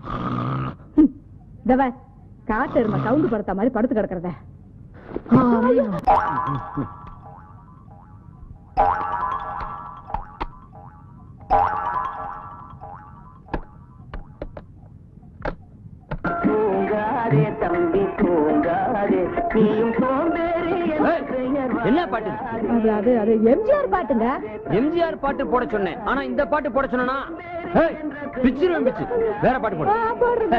தவ காட்டு எருமை சவுண்டு படுத்த மாதிரி படுத்து கிடக்குறத தூங்காதே தம்பி தூங்காதே நீயும் சோம்பேறி என்ற ஏய், பெயர் என்ன பாட்டு அது அது அது எம்ஜிஆர் பாட்டுங்க எம்ஜிஆர் பாட்டு போட சொன்னேன் ஆனா இந்த பாட்டு போட சொன்னா பிச்சிருவேன் பிச்சு வேற பாட்டு போடு ஆ, போடுறேங்க.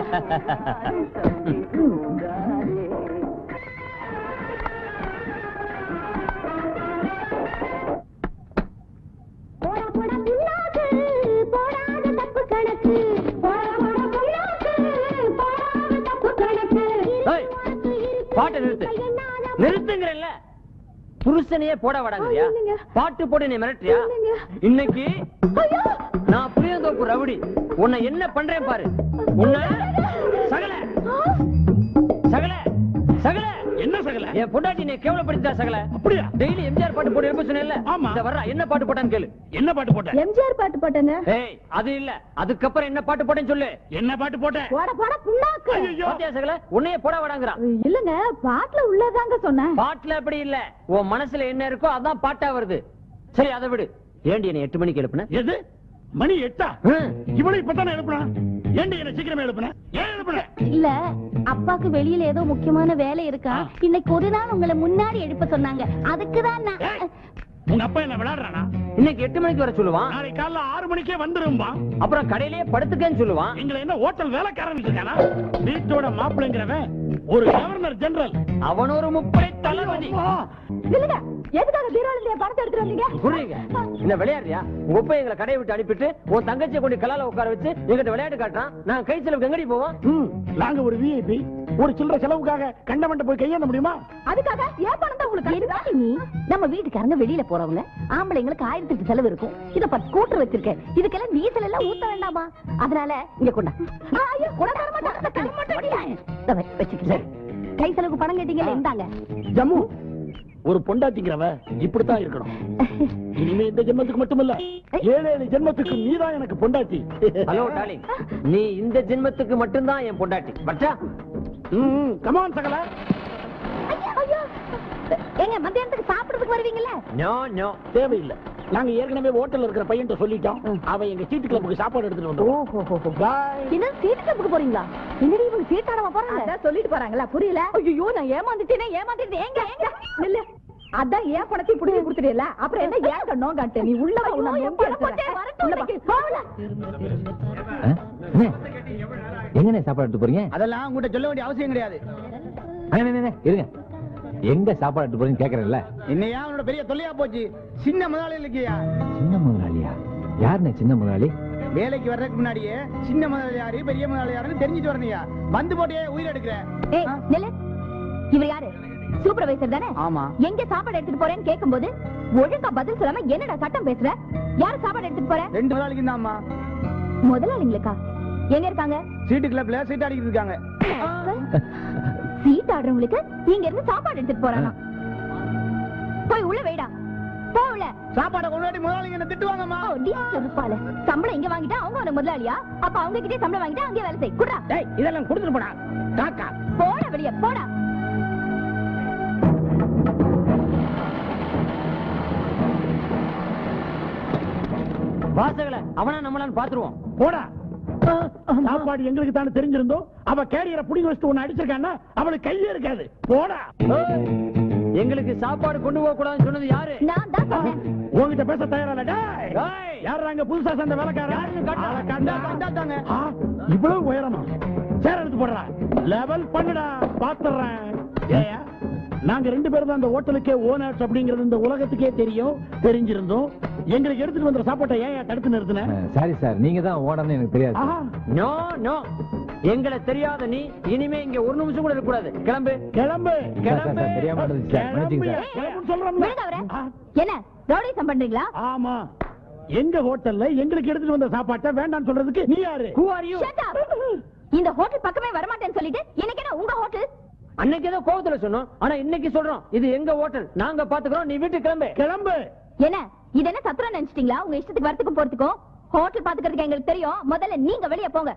போடா போடா புண்ணாக்கு போடாத தப்பு கணக்கு போடா போடா புண்ணாக்கு போடாத தப்பு கணக்கு ஏய், பாட்டை நிறுத்து நிறுத்துங்கிறல்ல புருஷனையே போட வடாங்கறியா இல்லைங்க. பாட்டு போட்டு நீ மிரட்டுறியா இல்லைங்க. இன்னைக்கு நான் புளியந்தோப்பு ரவுடி உன்னை என்ன பண்றேன் பாரு உன்னை சகல சகல சகல என்ன சகல என் பொண்டாட்டி நீ கேவலப்படுத்தா சகல அப்படியா டெய்லி எம்ஜிஆர் பாட்டு போட்டு எழுப்ப சொன்னேன்ல ஆமா. இந்த வர்றா என்ன பாட்டு போட்டான்னு கேளு என்ன பாட்டு போட்ட எம்ஜிஆர் பாட்டு போட்டேங்க ஏய் அது இல்ல அதுக்கப்புறம் என்ன பாட்டு போட்டேன்னு சொல்லு என்ன பாட்டு போட்ட போட போட புண்ணாக்கு ஐயோ பாத்தியா சகல உன்னையே போட வடாங்கிறான் இல்லங்க பாட்டுல உள்ளதாங்க சொன்னேன் பாட்டுல அப்படி இல்ல உன் மனசுல என்ன இருக்கோ அதான் பாட்டா வருது சரி அதை விடு ஏண்டி என்ன எட்டு மணிக்கு எழுப்புன எது மணி எட்டா ஹம். இவளை இப்பதானே எழுப்புனா ஏண்டி என்ன சீக்கிரமே எழுப்புன ஏன் எழுப்புன இல்ல அப்பாக்கு வெளியில ஏதோ முக்கியமான வேலை இருக்கா ஆ. இன்னைக்கு ஒரு நாள் உங்களை முன்னாடி எழுப்ப சொன்னாங்க அதுக்குதான் நான் ஏய், உங்க அப்பா என்ன விளையாடுறானா இன்னைக்கு எட்டு மணிக்கு வர சொல்லுவான் நாளைக்கு காலைல ஆறு மணிக்கே வந்துரும்பா அப்புறம் கடையிலேயே படுத்துக்கன்னு சொல்லுவான் எங்களை என்ன ஹோட்டல் வேலைக்காரன் இருக்கானா வீட்டோட மாப்பிள்ளைங்கிறவன் ஒரு கவர்னர் ஜெனரல் அவன் ஒரு முப்படை தளபதி இல்லங்க எதுக்காக பீரோல பணத்தை எடுத்துட்டு வந்தீங்க புரியுங்க இந்த விளையாடுறியா உங்க அப்பா எங்களை கடையை விட்டு அனுப்பிட்டு உன் தங்கச்சியை கொண்டு கலால உட்கார வச்சு எங்கிட்ட விளையாட்டு காட்டுறான் நான் கை செலவுக்கு எங்கடி போவோம் ம், நாங்க ஒரு விஐபி ஒரு சில்லற செலவுக்காக கண்டமண்ட போய் கையாண்ட முடியுமா அதுக்காக ஏன் பணம் தான் உங்களுக்கு என்னடி நீ நம்ம வீட்டுக்காரங்க வெளியில போறவங்க ஆம்பளைங்களுக்கு ஆயிரத்தி எட்டு செலவு இருக்கும் இத பத்து ஸ்கூட்டர் வச்சிருக்கேன் இதுக்கெல்லாம் டீசல் எல்லாம் ஊத்த வேண்டாமா அதனால இங்க கொண்டா ஆ, ஐயோ, கொண்டா தர மாட்டேன். தர மாட்டேன். இத வை, வச்சுக்க. கை செலவுக்கு பணம் கேட்டீங்கல்ல இந்தாங்க ஜம்மு ஒரு பொண்டாட்டிங்கிறவ இப்படித்தான் இருக்கணும் இனிமே இந்த ஜென்மத்துக்கு மட்டுமல்ல ஏழு ஏழு ஜென்மத்துக்கு நீதான் எனக்கு பொண்டாட்டி ஹலோ டாலிங் நீ இந்த ஜென்மத்துக்கு மட்டும்தான் என் பொண்டாட்டி பட்டா கமான் சகல ஐயோ, ஐயோ. ஏங்க மத்தியானத்துக்கு சாப்பிடுறதுக்கு வருவீங்கல்ல நோ நோ தேவையில்லை நாங்க ஏற்கனவே ஹோட்டல்ல இருக்கிற பையன்ட்ட சொல்லிட்டோம் அவன் எங்க சீட்டு கிளப்புக்கு சாப்பாடு எடுத்துட்டு வந்துருவோம் பாய் என்ன சீட்டு கிளப்புக்கு போறீங்களா என்னடி இவங்க சீட்டாடவா போறாங்க அதான் சொல்லிட்டு போறாங்களா புரியல ஐயோ நான் ஏமாந்துட்டேனே ஏமாந்துட்டேன் ஏங்க ஏங்க இல்ல அதான் ஏன் பணத்தை புடிங்க கொடுத்துட்டீல அப்புறம் என்ன ஏன் கண்ணோம் காட்டு நீ உள்ள வா, உன்னை ஐயோ, என் நொண்டி பணம் போச்சே, எடுத்துறேன். வரட்டும் உள்ள வா. இன்னைக்கு. போகல. எங்கண்ணே சாப்பாடு எடுத்து போறீங்க அதெல்லாம் உங்ககிட்ட சொல்ல வேண்டிய அவசியம் கிடையாது அண்ணே, அண்ணே, அண்ணே, இருங்க எங்க சாப்பாடு எடுத்து போறீங்கன்னு கேக்குறேன்ல என்னையா அவனோட பெரிய தொல்லையா போச்சு சின்ன முதலாளி இல்லையா சின்ன முதலாளியா யாருண்ணே சின்ன முதலாளி வேலைக்கு வர்றதுக்கு முன்னாடியே சின்ன முதலாளி யாரு பெரிய முதலாளி யாருன்னு தெரிஞ்சுட்டு வரணையா வந்து போட்டே உயிர் எடுக்கிறேன் ஏய் நில்லு இவர் யாரு சூப்பர்வைசர் தானே ஆமா எங்க சாப்பாடு எடுத்துட்டு போறேன்னு கேக்கும்போது ஒழுங்கா பதில் சொல்லாம என்னடா சட்டம் பேசுற யாரு சாப்பாடு எடுத்துட்டு போற ரெண்டு முதலாளிக்கு தான்மா முதலாளிங்களுக்கா எங்க இருக்காங்க சீட்டு கிளப்ல சீட் அடிக்கிட்டு இருக்காங்க சீட் ஆடுறவங்களுக்கு இங்க இருந்து சாப்பாடு எடுத்துட்டு போறாங்க போய் உள்ள வைடா போ உள்ள சாப்பாடை கொண்டாடி முதலாளிங்க என்ன திட்டுவாங்கம்மா ஓ, டி, செருப்பால. சம்பளம் இங்க வாங்கிட்டா அவங்க ஒரு முதலாளியா அப்ப அவங்க கிட்டே சம்பளம் வாங்கிட்டா அங்கே வேலை செய் குடுறா டேய் இதெல்லாம் கொடுத்துட்டு போடா காக்கா போடா வெளிய போடா வாசகல அவனா நம்மளான்னு பாத்துருவோம் போடா சாப்பாடு எங்களுக்கு தானே தெரிஞ்சிருந்தோம் அவ கேரியரை புடிங்க வச்சுட்டு ஒன்னு அடிச்சிருக்கான்னா அவளுக்கு கையே இருக்காது போடா ஏய், எங்களுக்கு சாப்பாடு கொண்டு போக கூடாதுன்னு சொன்னது யாரு நான் தான் சொன்னேன் உங்ககிட்ட பேச தயாரா இல்ல டேய் ஏய், யார் அங்க புதுசா சேர்ந்த வேலைக்காரன் யாருன்னு காட்டு. ஆளை காட்டா. கண்டாத்தாங்க. ஆ, இவ்வளவு உயரமா சேர எடுத்து போடுறா லெவல் பண்ணுடா பாத்துறேன் ஏயா நாங்க ரெண்டு பேரும் தான் அந்த ஹோட்டலுக்கே ஓனர்ஸ் அப்படிங்கிறது இந்த உலகத்துக்கே தெரியும் தெரிஞ்சிருந்தோம் எங்களுக்கு எடுத்துட்டு வந்த சாப்பாட்டை ஏன் தடுத்து நிறுத்தின சாரி சார் நீங்க தான் ஓடணும்னு எனக்கு தெரியாது ஆஹா, நோ நோ எங்களை தெரியாத நீ இனிமே இங்க ஒரு நிமிஷம் கூட இருக்க கூடாது கிளம்பு கிளம்பு சார், சார், சார், தெரியாம நடந்துச்சு சார். மன்னிச்சுங்க கிளம்பு, சார். கிளம்புன்னு சொல்றோம்ல. விழுந்தவரே ஆ, என்ன ரவுடிசம் பண்றீங்களா ஆமா எங்க ஹோட்டல்ல எங்களுக்கு எடுத்துட்டு வந்த சாப்பாட்டை வேண்டாம்னு சொல்றதுக்கு நீ யாரு Who are you? Shut up. இந்த ஹோட்டல் பக்கமே வரமாட்டேன்னு சொல்லிட்டு இன்னைக்கு என்ன உங்க ஹோட்டல் அன்னைக்கு ஏதோ கோவத்துல சொன்னோம் ஆனா இன்னைக்கு சொல்றோம் இது எங்க ஹோட்டல் நாங்க பாத்துக்கிறோம் நீ வீட்டுக்கு கிளம்பு கிளம்பு என்ன இது என்ன சத்திரம் நினைச்சிட்டீங்களா உங்க இஷ்டத்துக்கு வரத்துக்கும் போறதுக்கும் ஹோட்டல் பாத்துக்கிறதுக்கு எங்களுக்கு தெரியும் முதல்ல நீங்க வெளிய போங்க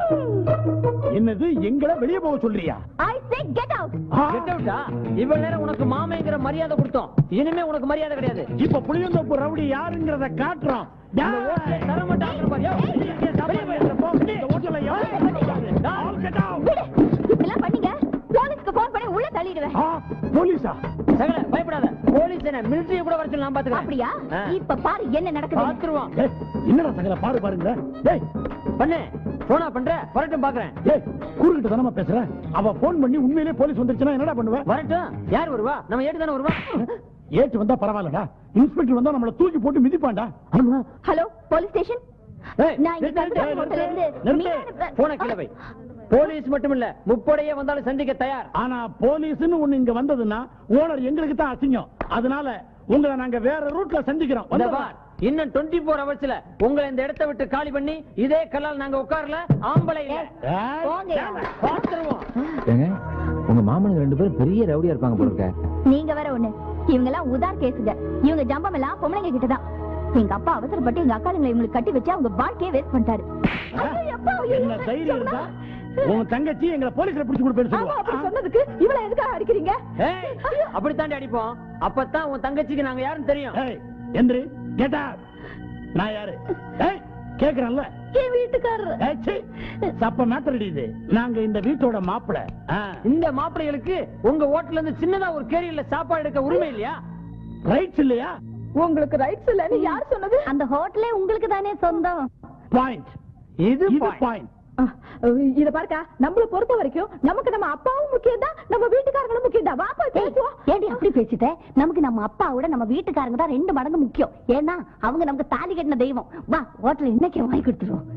என்னது எங்களை வெளியே போக சொல்றியா ஐ சே கெட் அவுட் ஆ, கெட் அவுட்டா இவ்வளவு நேரம் உனக்கு மாமைங்கிற மரியாதை கொடுத்தோம் இனிமே உனக்கு மரியாதை கிடையாது இப்ப புளியந்தோப்பு ரவுடி யாருங்கிறத காட்டுறோம் இந்த ஓட்டலே தர மாட்டாங்க பாரு. யோவ், வெளியே வெளியே போயிரு, போ. இந்த ஹோட்டல்ல யாரும் All get out. விடு இப்படிலாம் பண்ணீங்க போலீஸ்க்கு போன் பண்ணி உள்ள தள்ளிடுவேன் ஆ, போலீஸா சகல பயப்படாத போலீஸ் என்ன மிலிட்டரி கூட வர சொல்லி நான் பாத்துக்கிறேன் அப்படியா ஆ. இப்ப பாரு என்ன நடக்குது பாத்துருவான் ஏய், என்னடா சகல பாரு பாருங்க டேய் பண்ணு போனா பண்ற வரட்டும் பாக்குறேன் ஏய் கூறுகிட்ட தானமா பேசுற அவ போன் பண்ணி உண்மையிலேயே போலீஸ் வந்துருச்சுன்னா என்னடா பண்ணுவ வரட்டும் யார் வருவா நம்ம ஏட்டு தானே வருவா ஏட்டு வந்தா பரவாயில்லடா இன்ஸ்பெக்டர் வந்தா நம்மள தூக்கி போட்டு மிதிப்பான்டா ஆமா ஹலோ போலீஸ் ஸ்டேஷன் ஏய், நான் இங்க நிறுத்து, கல்கத்தா நிறுத்து, ஹோட்டல்ல இருந்து நிறுத்து. மீனான- போன கீழே வை போலீஸ் மட்டும் இல்ல முப்படையே வந்தாலும் சந்திக்க தயார் ஆனா போலீஸ்னு ஒண்ணு இங்க வந்ததுன்னா ஓனர் எங்களுக்கு தான் அசிங்கம் அதனால உங்களை நாங்க வேற ரூட்ல சந்திக்கிறோம் இந்த வந்துடுறா. பார் இன்னும் 24 ஃபோர் ஹவர்ஸ்ல உங்களை இந்த இடத்தை விட்டு காலி பண்ணி இதே கல்லால் நாங்க உட்காரல ஆம்பளை இல்ல ஏய், போங்க பாத்துருவோம் ஏங்க உங்க மாமனுங்க ரெண்டு பேரும் பெரிய ரவுடியா இருப்பாங்க போல இருக்க நீங்க வேற ஒண்ணு இவங்க எல்லாம் உதார் கேசுங்க இவங்க ஜம்பம் எல்லாம் பொம்பளைங்க கிட்ட தான் எங்க அப்பா அவசரப்பட்டு எங்க அக்காளுங்களை இவங்களுக்கு கட்டி வச்சு அவங்க வாழ்க்கையே வேஸ்ட் பண்ணிட்டாரு ஐயோ, அப்பா, ஐயோ, என்ன தைரியம் இருந்தா உன் தங்கச்சி எங்களை போலீஸ்ல பிடிச்சு கொடுப்பேன்னு ஆமா அப்படி சொல்லுவா சொன்னதுக்கு இவள எதுக்காக அடிக்கிறீங்க ஏய் அப்படித்தாண்டி அடிப்போம் அப்பதான் உன் தங்கச்சிக்கு நாங்க யாருன்னு தெரியும் ஏய் எந்திரி கேட்டா நான் யாரு ஏய் கேக்குறேன்ல என் வீட்டுக்காரர் ஏய், சீ. சப்ப மேட்டர் இது நாங்க இந்த வீட்டோட மாப்பிள இந்த மாப்பிள்ளைகளுக்கு உங்க ஹோட்டல்ல இருந்து சின்னதா ஒரு கேரியர்ல சாப்பாடு எடுக்க உரிமை இல்லையா ரைட்ஸ் இல்லையா உங்களுக்கு ரைட்ஸ் இல்லன்னு யார் சொன்னது அந்த ஹோட்டலே உங்களுக்கு தானே சொந்தம் பாயிண்ட் இது இது point. பாயிண்ட் அஹ், இத பாருக்கா நம்மள பொறுத்த வரைக்கும் நமக்கு நம்ம அப்பாவும் முக்கியம் தான் நம்ம வீட்டுக்காரங்களும் முக்கியம் தான் வா போய் பேசுவோம் ஏடி அப்படி பேசிட்ட நமக்கு நம்ம அப்பாவோட நம்ம வீட்டுக்காரங்க தான் ரெண்டு மடங்கு முக்கியம் ஏன்னா அவங்க நமக்கு தாலி கட்டின தெய்வம் வா ஹோட்டல் இன்னைக்கு வாங்கி கொடுத்துருவோம்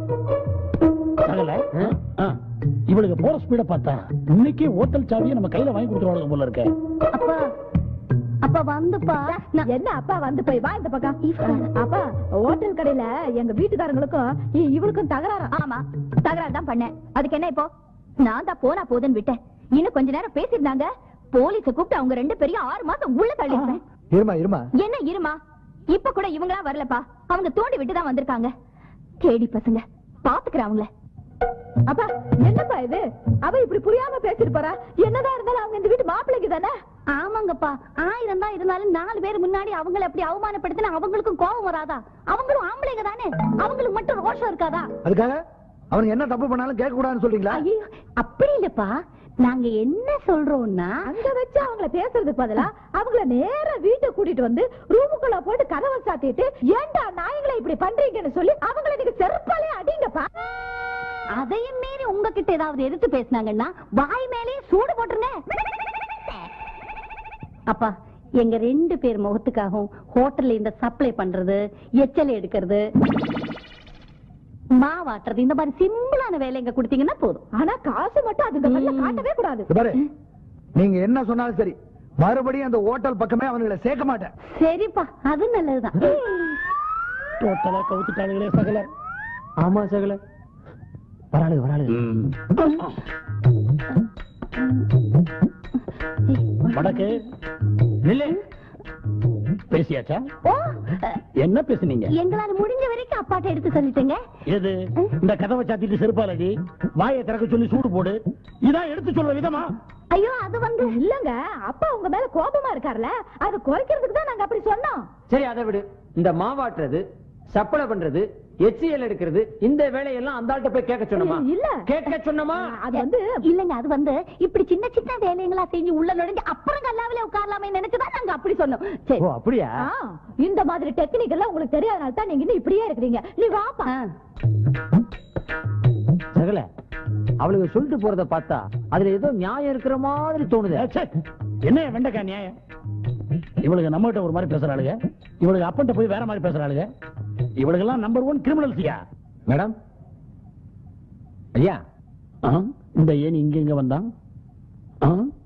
சகல ஆ, இவளுக்கு போற ஸ்பீட பார்த்தா இன்னைக்கே ஹோட்டல் சாவியை நம்ம கையில வாங்கி கொடுத்துருவாங்க போல இருக்க அப்பா அப்பா வந்துப்பா நான் என்ன அப்பா வந்து போய் வா இந்த பக்கம் அப்பா ஹோட்டல் கடையில எங்க வீட்டுக்காரங்களுக்கும் இ- இவளுக்கும் தகராறு ஆமா தகராறு தான் பண்ணேன் அதுக்கு என்ன இப்போ நான் தான் போனா போதுன்னு விட்டேன் இன்னும் கொஞ்ச நேரம் பேசியிருந்தாங்க போலீஸ கூப்பிட்டு அவங்க ரெண்டு பேரையும் ஆறு மாசம் உள்ள தள்ளிருப்பேன் இருமா இருமா என்ன இருமா இப்ப கூட இவங்களா வரலப்பா அவங்க தோண்டி விட்டு தான் வந்திருக்காங்க கேடி பசங்க பாத்துக்கிறேன் அவங்கள அப்பா என்னப்பா இது அவ இப்படி புரியாம பேசிட்டு போறா என்னதான் இருந்தாலும் அவங்க இந்த வீட்டு மாப்பிள்ளைக்கு தானே ஆமாங்கப்பா ஆயிரம் தான் இருந்தாலும் நாலு பேர் முன்னாடி அவங்கள அப்படி அவமானப்படுத்தினா அவங்களுக்கும் கோபம் வராதா அவங்களும் ஆம்பளைங்க தானே அவங்களுக்கு மட்டும் ரோஷம் இருக்காதா அதுக்காக அவனுக்கு என்ன தப்பு பண்ணாலும் கேட்க கூடாதுன்னு சொல்றீங்களா ஐயோ அப்படி இல்லப்பா நாங்க என்ன சொல்றோம்னா அங்க வச்சு அவங்கள பேசுறதுக்கு பதிலா அவங்கள நேரா வீட்டை கூட்டிட்டு வந்து ரூமுக்குள்ள போட்டு கதவை சாத்திட்டு ஏன்டா நாயங்களை இப்படி பண்றீங்கன்னு சொல்லி அவங்கள நீங்க செருப்பாலே அடிங்கப்பா அதையும் மீறி உங்ககிட்ட ஏதாவது எதிர்த்து பேசினாங்கன்னா வாய் மேலேயே சூடு போட்டுருங்க அப்பா எங்க ரெண்டு பேர் முகத்துக்காகவும் ஹோட்டல்ல இந்த சப்ளை பண்றது எச்சல் எடுக்கிறது மாவாட்டுறது இந்த மாதிரி சிம்பிளான வேலைங்க கொடுத்தீங்கன்னா போதும் ஆனா காசு மட்டும் அதுங்க மேல ம். காட்டவே கூடாது இது பாரு நீங்க என்ன சொன்னாலும் சரி மறுபடியும் அந்த ஹோட்டல் பக்கமே அவனுங்களை சேர்க்க மாட்டேன் சரிப்பா அது நல்லதுதான் டோட்டலா கவுத்துட்டாளுகளே சகல ஆமா சகல வராளுங்க வராளுங்க வடக்கு நில்லு பேசியாச்சா ஓ என்ன பேசுனீங்க எங்களால முடிஞ்ச வரைக்கும் அப்பாட்ட எடுத்து சொல்லிட்டேங்க எது இந்த கதவை சாத்திட்டு செருப்பாலடி வாயை திறக்க சொல்லி சூடு போடு இதான் எடுத்து சொல்ற விதமா ஐயோ அது வந்து இல்லங்க அப்பா உங்க மேல கோபமா இருக்கார்ல அது குறைக்கிறதுக்கு தான் நாங்க அப்படி சொன்னோம் சரி அதை விடு இந்த மாவாட்டுறது சப்பளை பண்றது எச்சிஎல் எடுக்கிறது இந்த வேலையெல்லாம் அந்த ஆள்கிட்ட போய் கேட்க சொன்னமா இல்ல. கேட்க சொன்னமா அது வந்து இல்லங்க அது வந்து இப்படி சின்ன சின்ன வேலைங்களா செஞ்சு உள்ள நுழைஞ்சு அப்புறம் கல்லாவில உட்காரலாமே நினைச்சுதான் நாங்க அப்படி சொன்னோம் சரி ஓ அப்படியா ஆ, இந்த மாதிரி டெக்னிக் எல்லாம் உங்களுக்கு தெரியாதனால தான் நீங்க இன்னும் இப்படியே இருக்கிறீங்க நீ வாப்பா ஆ. சகல அவளுக்கு சொல்லிட்டு போறத பார்த்தா அதுல ஏதோ நியாயம் இருக்கிற மாதிரி தோணுது ஏ, ச்சே. என்ன வெண்டைக்கா நியாயம் இவளுக்கு நம்ம கிட்ட ஒரு மாதிரி பேசுறாளுங்க இவளுக்கு அப்பன்ட்ட போய் வேற மாதிரி பேசுறாளுங்க இவளுக்கு எல்லாம் நம்பர் ஒன் கிரிமினல்ஸியா மேடம் ஐயா இந்த ஏன் இங்க இங்க வந்தான் ஆ?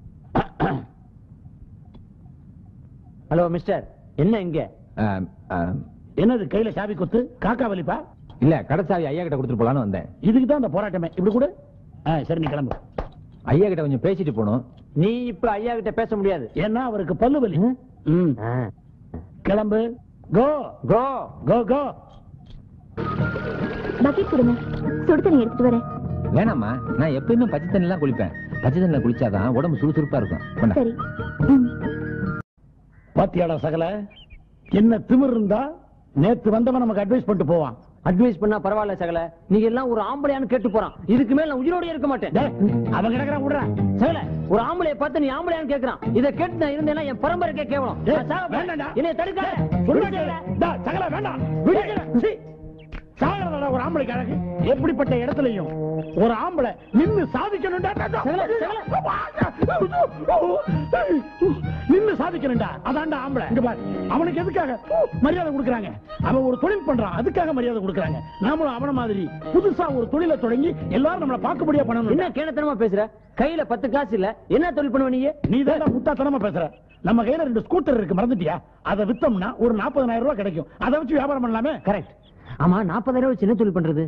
ஹலோ மிஸ்டர் என்ன இங்க ஆம், ஆம். என்னது கையில சாவி கொத்து காக்கா வலிப்பா இல்ல கடைசாவி ஐயா கிட்ட கொடுத்துட்டு போலான்னு வந்தேன் இதுக்கு தான் அந்த போராட்டமே இப்படி கூட ஆ, சரி நீ கிளம்பு ஐயா கிட்ட கொஞ்சம் பேசிட்டு போகணும் நீ இப்ப ஐயா கிட்ட பேச முடியாது ஏன்னா அவருக்கு பல்லு வலி ம். கிளம்பு கோ கோ கோ கோ பக்கெட் கொடுங்க சுடு தண்ணி எடுத்துட்டு வரேன் வேணாம்மா நான் எப்பயுமே பச்சை தண்ணிலாம் குளிப்பேன் பச்சை தண்ணில குளிச்சாதான் உடம்பு சுறுசுறுப்பா இருக்கும் கொண்டா. சரி ம். பாத்தியாடா சகல என்ன திமிர் இருந்தா நேத்து வந்தவன் நமக்கு அட்வைஸ் பண்ணிட்டு போவான் அட்வைஸ் பண்ணா பரவாயில்ல சகல நீங்க எல்லாம் ஒரு ஆம்பளையான்னு கேட்டு போறான் இதுக்கு மேல நான் உயிரோட இருக்க மாட்டேன் டேய், அவன் கிடக்குறான் விடுறா சகல ஒரு ஆம்பளைய பார்த்து நீ ஆம்பளையான்னு கேக்குறான் இதை கேட்டு நான் இருந்தேன்னா என் பரம்பரைக்கே கேவலம் டேய், நான் சாக போறேன். வேண்டாம்டா. என்னைய தடுக்காத சொல்லுங்க டா, சகல வேண்டாம் விடுங்க. சீ. சாகரதாடா ஒரு ஆம்பளைக்கு அழகு எப்படிப்பட்ட இடத்துலயும் ஒரு ஆம்பளை நின்னு சாதிக்கணும்டா சகல, சகல. நின்னு சாதிக்கணும்டா அதான்டா ஆம்பளை இங்க பாரு அவனுக்கு எதுக்காக மரியாதை கொடுக்கறாங்க அவன் ஒரு தொழில் பண்றான் அதுக்காக மரியாதை கொடுக்கறாங்க நாமளும் அவன மாதிரி புதுசா ஒரு தொழிலை தொடங்கி எல்லாரும் நம்மள பாக்குபடியா பண்ணணும் என்ன கேணத்தனமா பேசுற கையில பத்து காசு இல்ல என்ன தொழில் பண்ணுவ நீ நீ தான் முட்டாத்தனமா பேசுற நம்ம கையில ரெண்டு ஸ்கூட்டர் இருக்கு மறந்துட்டியா அதை வித்தோம்னா ஒரு நாற்பதனாயிரம் ரூபாய் கிடைக்கும் அதை வச்சு வியாபாரம் பண்ணலாமே கரெக்ட் ஆமா நாற்பதாயிரம் வச்சு என்ன தொழில் பண்றது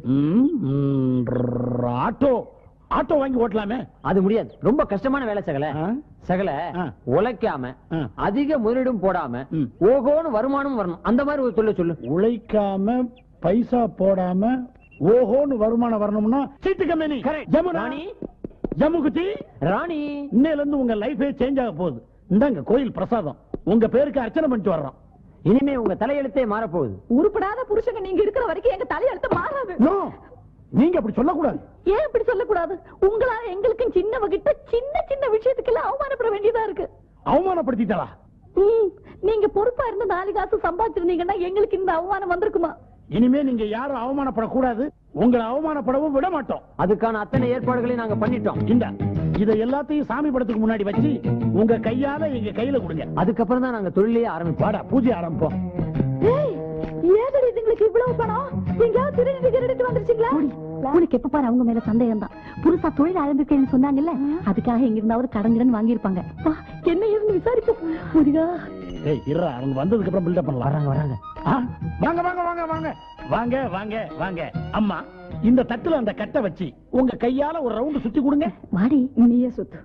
ஆட்டோ ஆட்டோ வாங்கி ஓட்டலாமே அது முடியாது ரொம்ப கஷ்டமான வேலை சகல ஆ? சகல ஆ. உழைக்காம ஆ. அதிக முதலீடும் போடாம ம். ஓகோன்னு வருமானம் வரணும் அந்த மாதிரி ஒரு தொழில் சொல்லு உழைக்காம பைசா போடாம ஓஹோன்னு வருமானம் வரணும்னா சீட்டு கம்பெனி Correct. ஜமுனா ராணி. ஜமுகுத்தி ராணி இன்னையில இருந்து உங்க லைஃபே சேஞ்ச் ஆக போகுது இந்தாங்க கோயில் பிரசாதம் உங்க பேருக்கு அர்ச்சனை பண்ணிட்டு வர்றோம் இனிமே உங்க தலையெழுத்தே மாறப்போகுது உருப்படாத புருஷங்க நீங்க இருக்கிற வரைக்கும் எங்க தலையெழுத்து மாறாது No, நீங்க அப்படி சொல்லக்கூடாது ஏன் இப்படி சொல்லக்கூடாது உங்களால எங்களுக்கும் சின்னவகிட்ட சின்ன சின்ன விஷயத்துக்கெல்லாம் அவமானப்பட வேண்டியதா இருக்கு அவமானப்படுத்திட்டா ம், நீங்க பொறுப்பா இருந்து நாலு காசு சம்பாதிச்சிருந்தீங்கன்னா எங்களுக்கு இந்த அவமானம் வந்திருக்குமா இனிமே நீங்க யாரும் அவமானப்படக்கூடாது உங்களை அவமானப்படவும் விட மாட்டோம் அதுக்கான அத்தனை ஏற்பாடுகளையும் நாங்க பண்ணிட்டோம் இந்த இதை எல்லாத்தையும் சாமி படத்துக்கு முன்னாடி வச்சு உங்க கையால எங்க கையில கொடுங்க அதுக்கப்புறம் தான் நாங்க தொழிலையே ஆரம்பிப்போம் வாடா பூஜை ஆரம்பிப்போம் ஏய், ஏதடி இதுங்களுக்கு இவ்வளவு பணம் எங்கேயாவது திருடிட்டு திருடிட்டு வந்துருச்சுங்களா உனக்கு எப்ப பாரு அவங்க மேல சந்தேகம் தான் புதுசா தொழில் ஆரம்பிக்கணும்னு சொன்னாங்கல்ல அதுக்காக எங்க இருந்தாவது கடன் கிடன் வாங்கியிருப்பாங்க வா, என்ன ஏதுன்னு விசாரிப்போம் முருகா ஏய் இருடா அவங்க வந்ததுக்கு அப்புறம் பில்டப் பண்ணலாம் வராங்க வராங்க ஆ, வாங்க வாங்க வாங்க வாங்க வாங்க வாங்க வாங்க அம்மா இந்த தட்டுல அந்த கட்டை வச்சு உங்க கையால ஒரு ரவுண்ட் சுத்தி கொடுங்க வாடி நீயே சுத்து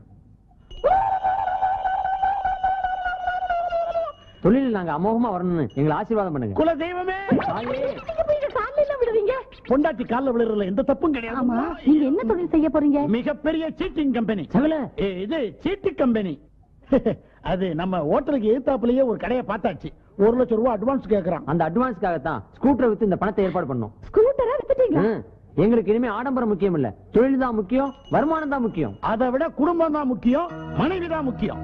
தொழில் நாங்க அமோகமா வரணும்னு எங்களை ஆசீர்வாதம் பண்ணுங்க குல தெய்வமே தாயே, நீங்க போய் காலில் எல்லாம் விடுவீங்க பொண்டாட்டி கால்ல விழுறதுல எந்த தப்பும் கிடையாது ஆமா நீங்க என்ன தொழில் செய்ய போறீங்க மிகப்பெரிய சீட்டிங் கம்பெனி சகல இது சீட்டு கம்பெனி அது நம்ம ஹோட்டலுக்கு எதிர்த்தாப்புலயே ஒரு கடையை பார்த்தாச்சு ஒரு லட்சம் ரூபாய் அட்வான்ஸ் கேக்குறான் அந்த அட்வான்ஸ்க்காகத்தான் ஸ்கூட்டரை வித்து இந்த பணத்தை ஏற்பாடு பண்ணோம் ஸ்கூட்டரா வித்துட்டீங்களா ம். எங்களுக்கு இனிமே ஆடம்பரம் முக்கியம் இல்ல தொழில் தான் முக்கியம் வருமானம் தான் முக்கியம் அதை விட குடும்பம் தான் முக்கியம் மனைவி தான் முக்கியம்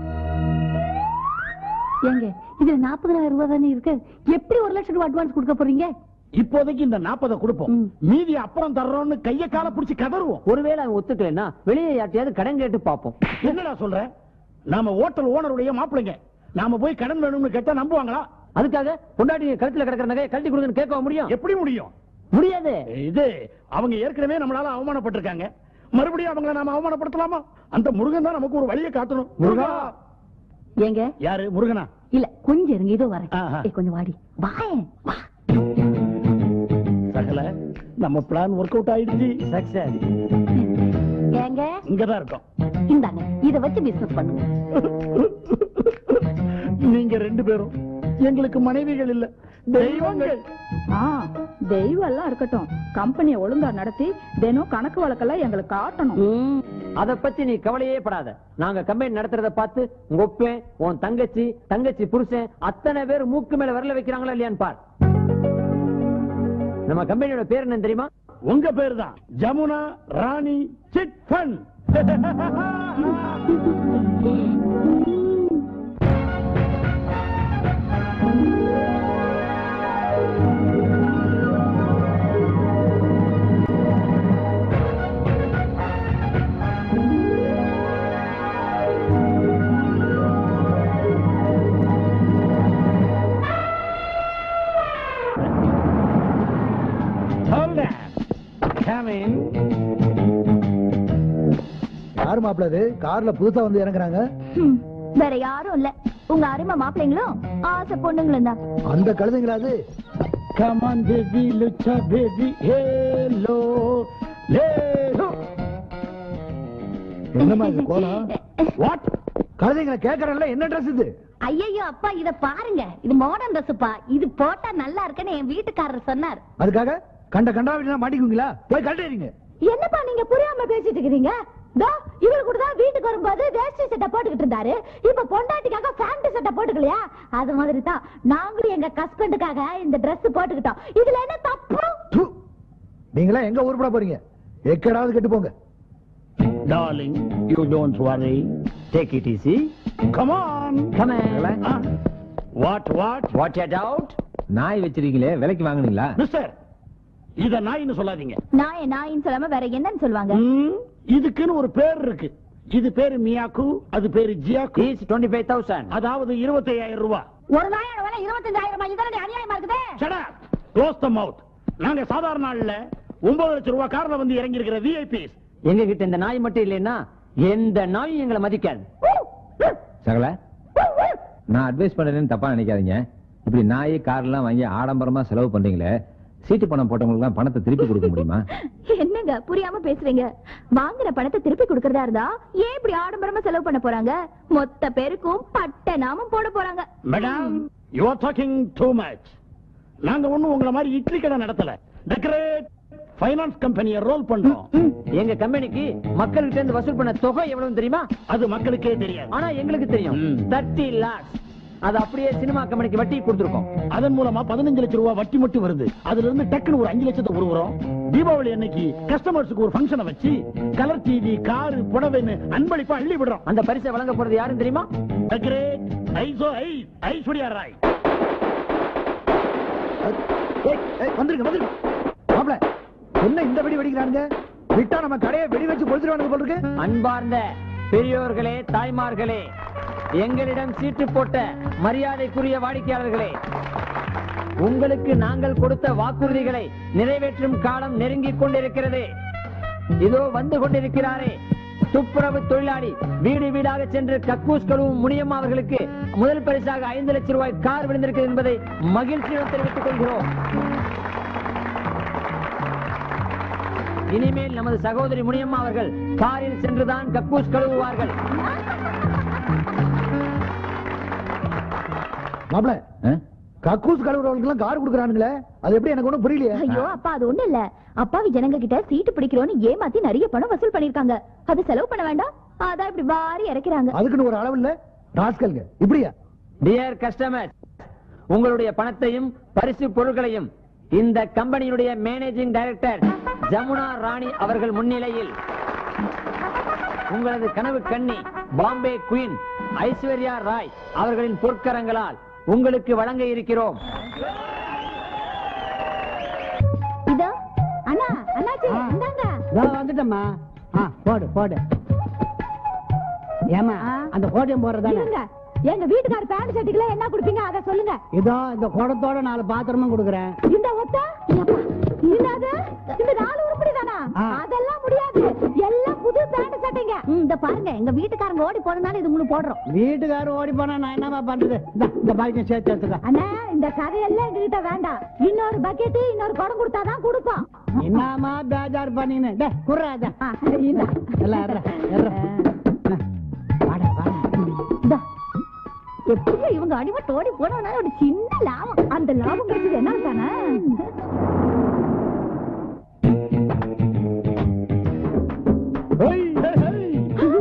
ஏங்க இதுல நாற்பதாயிரம் ரூபாய் தானே இருக்கு எப்படி ஒரு லட்சம் ரூபாய் அட்வான்ஸ் கொடுக்க போறீங்க இப்போதைக்கு இந்த நாற்பதை கொடுப்போம் ம். மீதி அப்புறம் தர்றோம்னு கைய கால புடிச்சு கதறுவோம் ஒருவேளை அவன் ஒத்துக்கலைன்னா வெளியே யார்ட்டையாவது கடன் கேட்டு பார்ப்போம் என்னடா சொல்ற நாம ஹோட்டல் ஓனருடைய மாப்பிள்ளைங்க நாம போய் கடன் வேணும்னு கேட்டா நம்புவாங்களா அதுக்காக பொண்டாட்டி கழுத்துல கிடக்கிற நகையை கழட்டி கொடுங்கன்னு கேட்க முடியும் எப்படி முடியும் முடியாது இது அவங்க ஏற்கனவே நம்மளால அவமானப்பட்டிருக்காங்க மறுபடியும் அவங்கள நாம அவமானப்படுத்தலாமா அந்த முருகன் தான் நமக்கு ஒரு வழியை காட்டணும் முருகா ஏங்க யாரு முருகனா இல்ல கொஞ்சம் இருங்க இதோ வரேன் ஆஹா. ஏய், கொஞ்சம் வாடி வாயேன் வா சகல நம்ம பிளான் ஒர்க் அவுட் ஆயிடுச்சு சக்சஸ் ஏங்க இங்கதான் இருக்கோம் இந்தாங்க இத வச்சு பிசினஸ் பண்ணுங்க நீங்க ரெண்டு பேரும் எங்களுக்கு மனைவிகள் இல்ல தெய்வங்கள் ஆ தெய்வம் எல்லாம் இருக்கட்டும் கம்பெனியை ஒழுங்கா நடத்தி தினம் கணக்கு வழக்கெல்லாம் எங்களுக்கு காட்டணும் ம். அத பத்தி நீ கவலையே படாத நாங்க கம்பெனி நடத்துறத பார்த்து உங்க ஒப்பேன் உன் தங்கச்சி தங்கச்சி புருஷன் அத்தனை பேர் மூக்கு மேல விரல வைக்கிறாங்களா இல்லையான்னு பார் நம்ம கம்பெனியோட பேர் என்ன தெரியுமா உங்க பேர் தான் ஜமுனா ராணி சிட் ஃபண்ட் யாரு மாப்பிள்ள இது கார்ல புதுசா வந்து இறங்குறாங்க ம். வேற யாரும் இல்ல உங்க அருமை மாப்பிள்ளைங்களும் ஆசை பொண்ணுங்களும் தான் அந்த கழுதைங்களா அது Come on, baby, lucha, baby, hello, hello. என்னமா இது கோலம் What? கழுதைங்களை கேக்குறேன்ல என்ன ட்ரெஸ் இது ஐயோ அப்பா இத பாருங்க இது மாடர்ன் ட்ரெஸ்ப்பா இது போட்டா நல்லா இருக்குன்னு என் வீட்டுக்காரர் சொன்னார் அதுக்காக கண்ட கண்டா மாட்டிக்குவீங்களா போய் கழட்டுறீங்க என்னப்பா நீங்க புரியாம பேசிட்டு இருக்கீங்க தோ இவர் கூட தான் வீட்டுக்கு வரும்போது வேஷ்டி சட்டை போட்டுக்கிட்டு இருந்தாரு இப்ப பொண்டாட்டிக்காக பேண்ட் சட்டை போட்டுக்கலையா அது மாதிரி தான் நாங்களும் எங்க ஹஸ்பண்டுக்காக இந்த Dress போட்டுக்கிட்டோம் இதுல என்ன தப்பு து. நீங்களா எங்க உருப்பட போறீங்க எக்கடாவது கெட்டு போங்க darling you don't worry take it easy come on come what what what you doubt நாய் வச்சிருக்கீங்களே விலைக்கு வாங்குனீங்களா மிஸ்டர் இத நாயின்னு சொல்லாதீங்க நாய நாயின்னு சொல்லாம வேற என்னன்னு சொல்லுவாங்க ம், இதுக்குன்னு ஒரு பேர் இருக்கு இது பேரு மியாக்கு அது பேரு ஜியாக்கு ஈஸ் டுவெண்ட்டி ஃபைவ் தௌசண்ட் அதாவது இருபத்தையாயிரம் ரூபாய் ஒரு நாயோட விலை இருபத்தஞ்சாயிரம் இதனுடைய அநியாயமா இருக்குதே சடா க்ளோஸ் த மவுத் நாங்க சாதாரண நாள்ல ஒன்பது லட்சம் ரூபாய் கார்ல வந்து இறங்கி இருக்கிற விஐபிஸ் எங்க கிட்ட இந்த நாய் மட்டும் இல்லைன்னா எந்த நாயும் எங்களை மதிக்காது சகல நான் அட்வைஸ் பண்றேன்னு தப்பா நினைக்காதீங்க இப்படி நாய் கார்லாம் வாங்கி ஆடம்பரமா செலவு பண்றீங்களே சீட்டு பணம் போட்டவங்களுக்கு பணத்தை திருப்பி கொடுக்க முடியுமா என்னங்க புரியாம பேசுறீங்க வாங்குற பணத்தை திருப்பி கொடுக்கறதா இருந்தா ஏன் இப்படி ஆடம்பரமா செலவு பண்ண போறாங்க மொத்த பேருக்கும் பட்ட நாமம் போட போறாங்க madam you are talking too much நாங்க ஒண்ணும் உங்களை மாதிரி இட்லி கடை நடத்தல டெக்கரேட் ஃபைனான்ஸ் கம்பெனியை ரோல் பண்றோம் எங்க கம்பெனிக்கு மக்கள்கிட்ட இருந்து வசூல் பண்ண தொகை எவ்வளவு தெரியுமா அது மக்களுக்கே தெரியாது ஆனா எங்களுக்கு தெரியும் ம். தேர்ட்டி லேக்ஸ் அது அப்படியே சினிமா கம்பெனிக்கு வட்டி கொடுத்துருக்கோம் அதன் மூலமா பதினஞ்சு லட்சம் ரூபாய் வட்டி மட்டும் வருது அதுல இருந்து டக்குன்னு ஒரு அஞ்சு லட்சத்தை உருவுறோம் தீபாவளி அன்னைக்கு கஸ்டமர்ஸுக்கு ஒரு ஃபங்க்ஷனை வச்சு கலர் டிவி காரு புடவைன்னு அன்பளிப்பா அள்ளி விடுறோம் அந்த பரிசை வழங்க போறது யாருன்னு தெரியுமா The great ஐசோ ஐ ஐஸ்வர்யா ராய் ஏய், ஏய், வந்துருங்க வந்துருங்க மாப்ள என்ன இந்த வெடி வெடிக்கிறானுங்க விட்டா நம்ம கடையை வெடி வச்சு கொளுத்துருவானுங்க போல இருக்கு அன்பார்ந்த பெரியோர்களே தாய்மார்களே எங்களிடம் சீட்டு போட்ட மரியாதைக்குரிய வாடிக்கையாளர்களே உங்களுக்கு நாங்கள் கொடுத்த வாக்குறுதிகளை நிறைவேற்றும் காலம் நெருங்கிக் கொண்டிருக்கிறது இதோ வந்து கொண்டிருக்கிறாரே துப்புரவு தொழிலாளி வீடு வீடாக சென்று கக்கூஸ் கழுவும் முனியம் அவர்களுக்கு முதல் பரிசாக ஐந்து லட்சம் ரூபாய் கார் விழுந்திருக்கிறது என்பதை மகிழ்ச்சியுடன் தெரிவித்துக் கொள்கிறோம் இனிமேல் நமது சகோதரி முனியம்மா அவர்கள் காரில் சென்றுதான் கக்கூஸ் கழுவுவார்கள் மாப்ள ஆ? கக்கூஸ் கழுவுறவங்களுக்கு எல்லாம் கார் கொடுக்குறானுங்களே அது எப்படி எனக்கு ஒண்ணும் புரியலையே ஐயோ அப்பா அது ஒண்ணு இல்ல அப்பாவி ஜனங்க கிட்ட சீட்டு பிடிக்கிறோன்னு ஏமாத்தி நிறைய பணம் வசூல் பண்ணிருக்காங்க அது செலவு பண்ண வேண்டாம் அதான் இப்படி வாரி இறக்கிறாங்க அதுக்குன்னு ஒரு அளவு இல்ல ராஸ்கல்ங்க இப்படியா டியர் கஸ்டமர் உங்களுடைய பணத்தையும் பரிசு பொருட்களையும் இந்த கம்பெனியுடைய மேனேஜிங் டைரக்டர் ஜமுனா ராணி அவர்கள் முன்னிலையில் உங்களது கனவு கண்ணி பாம்பே குயின் ஐஸ்வர்யா ராய் அவர்களின் பொற்கரங்களால் உங்களுக்கு வழங்க இருக்கிறோம் இதோ அண்ணா அண்ணாச்சி இந்தாங்க வந்துட்டம்மா ஆ போடு போடு ஏமா ஆ. அந்த கோட்டையும் போடுறதானே இருங்க எங்க வீட்டுக்கார பேண்ட் ஷர்ட்டுக்குலாம் என்ன கொடுப்பீங்க அத சொல்லுங்க இதோ இந்த குடத்தோட நாலு பாத்திரமும் கொடுக்குறேன் இந்த ஒத்த இல்லாத இந்த நாலு உருப்படி தானா ஆ. அதெல்லாம் முடியாது எல்லாம் புது பேண்ட் சட்டைங்க இந்த பாருங்க எங்க வீட்டுக்காரங்க ஓடி போறதுனால இது உங்களுக்கு போடுறோம் வீட்டுக்காரர் ஓடி போனா நான் என்னமா பண்றது இந்தா, இந்த பாய்க்கும் சேர்த்து எடுத்துக்க அண்ணா இந்த கதையெல்லாம் எங்ககிட்ட வேண்டாம் இன்னொரு பக்கெட் இன்னொரு குடம் கொடுத்தாதான் கொடுப்போம் என்னமா பேஜார் பண்ணின்னு டே குர்றாத ஆ, இந்தா. எல்லாம் ஏறுறா, ஏறுறா. வாடா வாடா இந்தா. எப்படியோ இவங்க அடிமட்டு ஓடி போனதுனால ஒரு சின்ன லாபம் அந்த லாபம் கிடைச்சது என்ன தானே ஹேய், ஹேய், ஹேய்.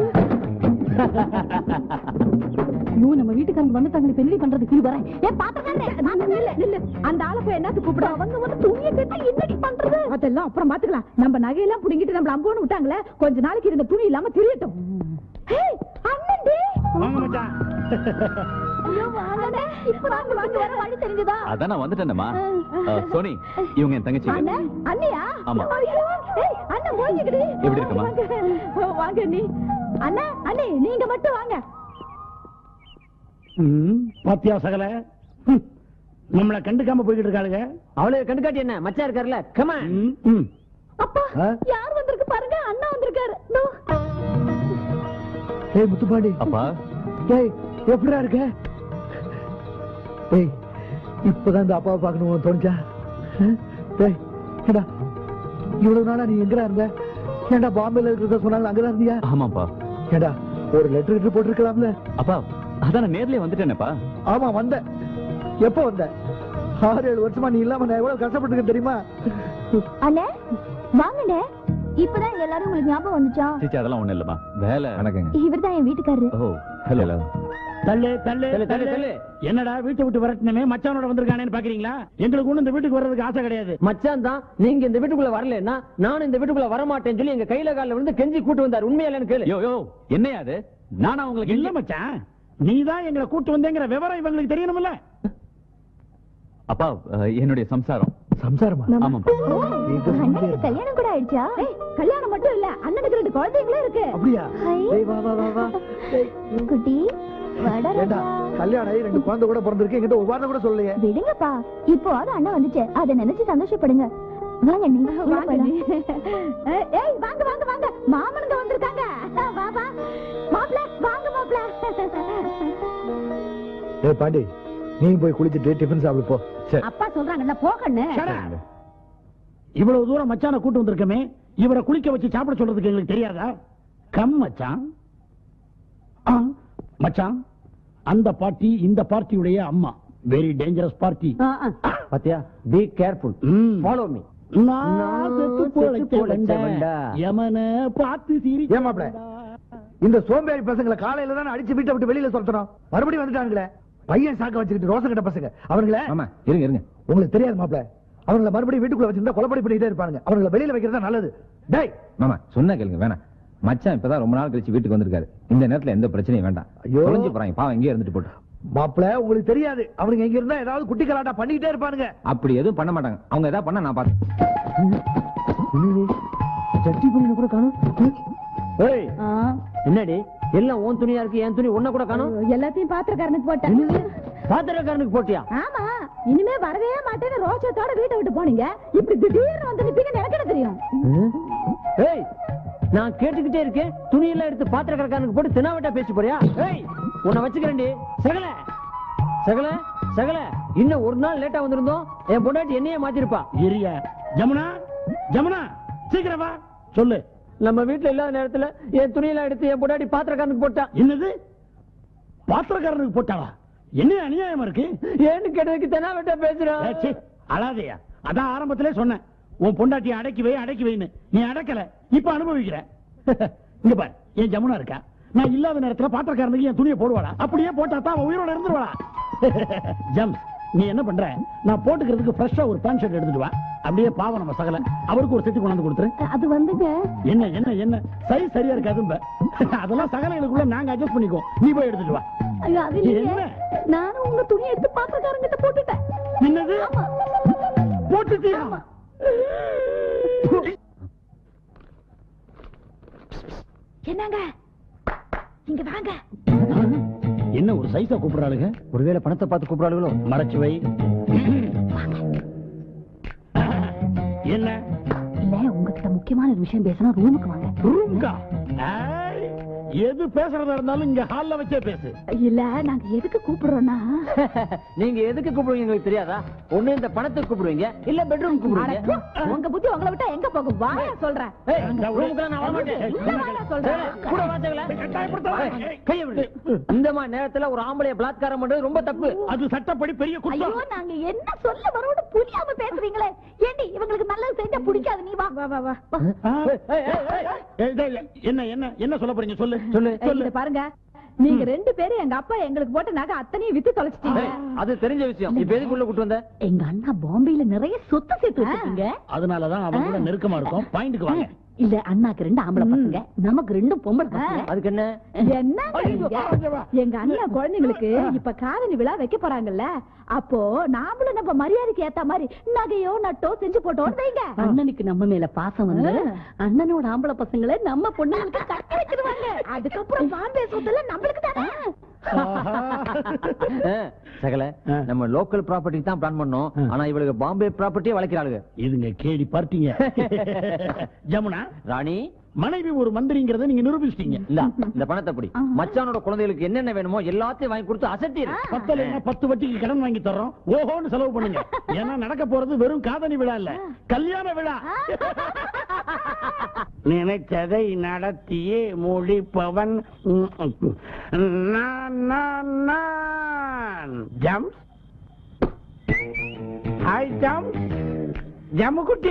ஐயோ நம்ம வீட்டுக்காரங்க வந்துட்டாங்க இப்ப என்னடி பண்றது இது வரேன் ஏ பாத்துக்காரே இல்ல இல்ல அந்த ஆளை போய் என்னத்து கூப்பிட அவங்க வந்து துணியை கட்டி என்னடி பண்றது அதெல்லாம் அப்புறம் பாத்துக்கலாம் நம்ம நகையெல்லாம் புடிங்கிட்டு நம்மள அம்போன்னு விட்டாங்களே கொஞ்ச நாளைக்கு இருந்த துணி இல்லாம திரியட்டும் ஏய், அண்ணன்டி வாங்க மச்சான் ஐயோ, வாங்கண்ணே. இப்ப வாங்க, வாங்க, வர வழி தெரிஞ்சுதா? அதான் நான் வந்துட்டேனம்மா அஹ், சோனி இவங்க என் தங்கச்சிங்க அண்ணே, அண்ணியா? ஆமா. ஐயோ, ஏய், அண்ணன் ஓடிக்கிடு. எப்படி இருக்கம்மா? வாங்க, வாங்க நீ. அண்ணா, அண்ணி, நீங்க மட்டும் வாங்க ம், பாத்தியா சகல ம், நம்மள கண்டுக்காம போய்கிட்டு இருக்காளுங்க அவளை கண்டுக்காட்டி என்ன மச்சா இருக்காருல்ல கமான் ம், ம். அப்பா ஆ? யார் வந்திருக்கு பாருங்க அண்ணா வந்திருக்காரு இதோ. ஏய் முத்துப்பாண்டி அப்பா ஏய் எப்படிடா இருக்க ஏய் இப்பதான் இந்த அப்பாவை பார்க்கணும் தோணுச்சா ஆ? ஏய் ஏடா இவ்வளவு நாளா நீ எங்கடா இருந்த ஏன்டா பாம்பேல இருக்கிறத சொன்னாலும் அங்கதான் இருந்தியா ஆமாப்பா ஏடா ஒரு லெட்டர் லெட்டர் போட்டிருக்கலாம்ல அப்பா அதான் நான் நேர்லயே வந்துட்டேனேப்பா ஆமா வந்த எப்ப வந்த ஆறு ஏழு வருஷமா நீ இல்லாம நான் எவ்வளவு கஷ்டப்பட்டிருக்கேன் தெரியுமா அண்ணே வாங்கண்ணே இப்பதான் எங்க எல்லாரும் உங்களுக்கு ஞாபகம் வந்துச்சா சீச்சி அதெல்லாம் ஒண்ணும் இல்லம்மா வேலை வணக்கங்க இவர்தான் என் வீட்டுக்காரரு ஓ ஹலோ தள்ளு தள்ளு தள்ளு, தள்ளு, தள்ளு. தள்ளு. என்னடா வீட்டை விட்டு வரட்டுமே மச்சானோட வந்திருக்கானேன்னு பாக்குறீங்களா எங்களுக்கு ஒண்ணு இந்த வீட்டுக்கு வர்றதுக்கு ஆசை கிடையாது மச்சான் தான் நீங்க இந்த வீட்டுக்குள்ள வரலன்னா நானும் இந்த வீட்டுக்குள்ள வர மாட்டேன்னு சொல்லி எங்க கையில கால்ல விழுந்து கெஞ்சி கூட்டு வந்தார் உண்மையா இல்லைன்னு கேளு யோ யோ என்னையா அது நானா உங்களுக்கு இல்ல மச்சான் நீ தான் எங்களை கூட்டு வந்தேங்கிற விவரம் இவங்களுக்கு தெரியணும்ல அப்பா அஹ், என்னுடைய சம்சாரம் சம்சாரமா ஆமாப்பா அண்ணனுக்கு கல்யாணம் கூட ஆயிடுச்சா ஏய், கல்யாணம் மட்டும் இல்ல அண்ணனுக்கு ரெண்டு குழந்தைங்களும் இருக்கு அப்படியா ஹை. டேய் வா வா வா வா டேய், குட்டி வாடா ஏண்டா ராஜா. கல்யாணம் ஆகி ரெண்டு குழந்தை கூட பிறந்திருக்கு என்கிட்ட ஒரு வார்த்தை கூட சொல்லலையே விடுங்கப்பா இப்போ அது அண்ணன் வந்துச்சு அதை நினைச்சு சந்தோஷப்படுங்க வாங்க நீ உள்ள வாங்க போலாம். நீ. ஏய், ஏய் வாங்க வாங்க வாங்க மாமனுங்க வந்திருக்காங்க வா வா மாப்ள வாங்க மாப்ள டேய் பாண்டி நீ போய் குளிச்சுட்டு டிஃபன் சாப்பிடு போ சரி அப்பா சொல்றாங்கல்ல போகண்ணு இவ்வளவு தூரம் மச்சான கூட்டு வந்திருக்கமே இவரை குளிக்க வச்சு சாப்பிட சொல்றதுக்கு எங்களுக்கு தெரியாதா கம் மச்சான் ஆ, மச்சான் அந்த பார்ட்டி இந்த பார்ட்டியுடைய அம்மா வெரி டேஞ்சரஸ் பார்ட்டி பாத்தியா பி கேர்ஃபுல் ஃபாலோ மீ நான் செத்து செத்து பொழைச்ச பொழைச்ச வண்டா. வண்டா. யமன பார்த்து சிரி ஏன் மாப்ள? இந்த சோம்பேறி பசங்களை காலையில தான் அடிச்சு வீட்டை விட்டு வெளியில சொல்றோம் மறுபடியும் வந்துட்டானுங்களே பையன் சாக்க வச்சுக்கிட்டு ரோசம் கட்ட பசங்க அவங்கள ஆமா இருங்க இருங்க உங்களுக்கு தெரியாது மாப்ள அவங்கள மறுபடியும் வீட்டுக்குள்ள வச்சிருந்தா கொலைப்படி பண்ணிட்டே இருப்பாங்க அவங்கள வெளியில வைக்கிறதா நல்லது டேய் மாமா சொன்னா கேளுங்க வேணாம் மச்சான் இப்பதான் ரொம்ப நாள் கழிச்சு வீட்டுக்கு வந்திருக்காரு இந்த நேரத்துல எந்த பிரச்சனையும் வேண்டாம் ஐயோ. தொலைஞ்சு போறாங்க பாவம் இங்கே இருந்துட்டு போட்டு மாப்ள உங்களுக்கு தெரியாது அவனுங்க எங்க இருந்தா ஏதாவது குட்டி கலாட்டா பண்ணிக்கிட்டே இருப்பானுங்க அப்படி எதுவும் பண்ண மாட்டாங்க அவங்க ஏதாவது பண்ணா நான் பார்த்தேன் சட்டி பண்ணி கூட காணும் ஏய் என்னடி எல்லாம் உன் துணியா இருக்கு என் துணி ஒன்ன கூட காணும் எல்லாத்தையும் பாத்திரக்காரனுக்கு போட்டேன் பாத்திரக்காரனுக்கு போட்டியா ஆமா இனிமே வரவே மாட்டேன்னு ரோஷத்தோட வீட்டை விட்டு போனீங்க இப்படி திடீர்னு வந்து நிப்பீங்கன்னு எனக்கு என்ன தெரியும் ஏய் நான் கேட்டுக்கிட்டே இருக்கேன் துணி எல்லாம் எடுத்து பாத்திரக்காரனுக்கு போட்டு தினாவட்டா பேசி போறியா ஏய் உன்னை வச்சுக்கிறேன்டி சகல சகல சகல இன்னும் ஒரு நாள் லேட்டா வந்திருந்தோம் என் பொண்டாட்டி என்னையே மாத்திருப்பா இரியா ஜமுனா ஜமுனா சீக்கிரம் வா சொல்லு நம்ம வீட்டுல இல்லாத நேரத்துல என் துணியெல்லாம் எடுத்து என் பொண்டாட்டி பாத்திரக்காரனுக்கு போட்டா என்னது பாத்திரக்காரனுக்கு போட்டாளா என்ன அநியாயமா இருக்கு ஏன்னு கேட்டதுக்கு தெனாவட்டா பேசுறான் ஏ, சீ, அழாதையா அதான் ஆரம்பத்திலே சொன்னேன் உன் பொண்டாட்டியை அடக்கி வை அடக்கி வைன்னு நீ அடக்கல இப்ப அனுபவிக்கிற இங்க பாரு என் ஜமுனா இருக்கா நான் இல்லாத நேரத்துல பாத்திரக்காரனுக்கு என் துணியை போடுவாளா அப்படியே போட்டா தான் அவ உயிரோட இருந்துருவாளா ஜம் நீ என்ன பண்ற நான் போட்டுக்கிறதுக்கு ஃப்ரெஷ்ஷா ஒரு பேண்ட் ஷர்ட் எடுத்துட்டு வா அப்படியே பாவம் நம்ம சகல அவருக்கு ஒரு செட்டு கொண்டாந்து கொடுத்துரு அது வந்துங்க என்ன என்ன என்ன சைஸ் சரியா இருக்காதும்ப அதெல்லாம் சகலைகளுக்குள்ள நாங்க அட்ஜஸ்ட் பண்ணிக்கோ நீ போய் எடுத்துட்டு வா ஐயோ அது இல்லையே என்ன? நானும் உங்க துணி எடுத்து பாத்திரக்காரங்கிட்ட போட்டுட்டேன் என்னது போட்டுட்டியா என்னங்க இங்க வாங்க என்ன ஒரு சைஸா கூப்பிடுறாளுங்க ஒருவேளை பணத்தை பார்த்து கூப்பிடாளுங்களோ மறைச்சு வை என்ன இல்ல உங்ககிட்ட முக்கியமான ஒரு விஷயம் பேசணும் ரூமுக்கு வாங்க ரூம்கா ஏய், எது பேசுறதா இருந்தாலும் இங்க ஹால்ல வச்சே பேசு இல்ல நாங்க எதுக்கு கூப்பிடுறோம்னா நீங்க எதுக்கு கூப்பிடுவீங்க எங்களுக்கு தெரியாதா ஒண்ணு இந்த பணத்துக்கு கூப்பிடுவீங்க இல்ல பெட்ரூம் கூப்பிடுவீங்க அட, உங்க புத்தி உங்களை விட்டா எங்க போகும் வாயா சொல்றேன் ஏய், ரூமுக்குலாம் நான் வர மாட்டேன். உள்ள வாயா சொல்றேன் ஏய், கூட வாசகல. ஏய், கையை விடு. இந்த மாதிரி நேரத்துல ஒரு ஆம்பளைய பலாத்காரம் பண்றது ரொம்ப தப்பு அது சட்டப்படி பெரிய ஐயோ குற்றம் நாங்க என்ன சொல்ல வரோம்னு புரியாம பேசுறீங்களே ஏண்டி இவங்களுக்கு நல்லது செஞ்சா பிடிக்காது நீ வா வா வா வா ஆ? ஏய், ஏய், ஏய், ஏய். ஏய், டேய், என்ன என்ன என்ன சொல்ல போறீங்க சொல்லு சொல்லு ஏய், இத பாருங்க நீங்க ரெண்டு பேரும் எங்க அப்பா எங்களுக்கு போட்ட நகை அத்தனையும் வித்து தொலைச்சிட்டீங்க ஏய், அது தெரிஞ்ச விஷயம் இப்ப எதுக்குள்ள கூட்டு வந்த எங்க அண்ணா பாம்பேல நிறைய சொத்து சேர்த்து வச்சிருக்கீங்க அதனாலதான் அவங்க கூட நெருக்கமா இருக்கும் பாயிண்ட்க்கு வாங்க இல்ல அண்ணாக்கு ரெண்டு ஆம்பளை பசங்க நமக்கு ரெண்டு பொம்பளை பசங்க அதுக்கு என்ன என்ன எங்க அண்ணன் குழந்தைங்களுக்கு இப்ப காதணி விழா வைக்க போறாங்கல்ல அப்போ நாமளும் நம்ம மரியாதைக்கு ஏத்த மாதிரி நகையோ நட்டோ செஞ்சு போட்டோம்னு வைங்க அண்ணனுக்கு நம்ம மேல பாசம் வந்து அண்ணனோட ஆம்பளை பசங்களை நம்ம பொண்ணுங்களுக்கு கட்டி வச்சிருவாங்க அதுக்கப்புறம் பாம்பே சொத்துல நம்மளுக்கு தானே ஆ, சகல நம்ம லோக்கல் ப்ராப்பர்ட்டி தான் பிளான் பண்ணோம் ஆனா இவளுக்கு பாம்பே ப்ராப்பர்ட்டியே வளைக்கிறாளுங்க இதுங்க கேடி பார்த்தீங்க ஜமுனா ராணி மனைவி ஒரு மந்திரிங்கிறத நீங்க நிரூபிச்சிட்டீங்க இந்த இந்த பணத்தை படி மச்சானோட குழந்தைகளுக்கு என்னென்ன வேணுமோ எல்லாத்தையும் வாங்கி கொடுத்து அசத்திரு பத்தலைன்னா பத்து வட்டிக்கு கடன் வாங்கி தர்றோம் ஓஹோன்னு செலவு பண்ணுங்க ஏன்னா நடக்க போறது வெறும் காதணி விழா இல்ல கல்யாண விழா நினைச்சதை நடத்தியே முடிப்பவன் ம், ம். நான் நான் நான் ஜம் ஹாய் ஜம் ஜம்முக்குட்டி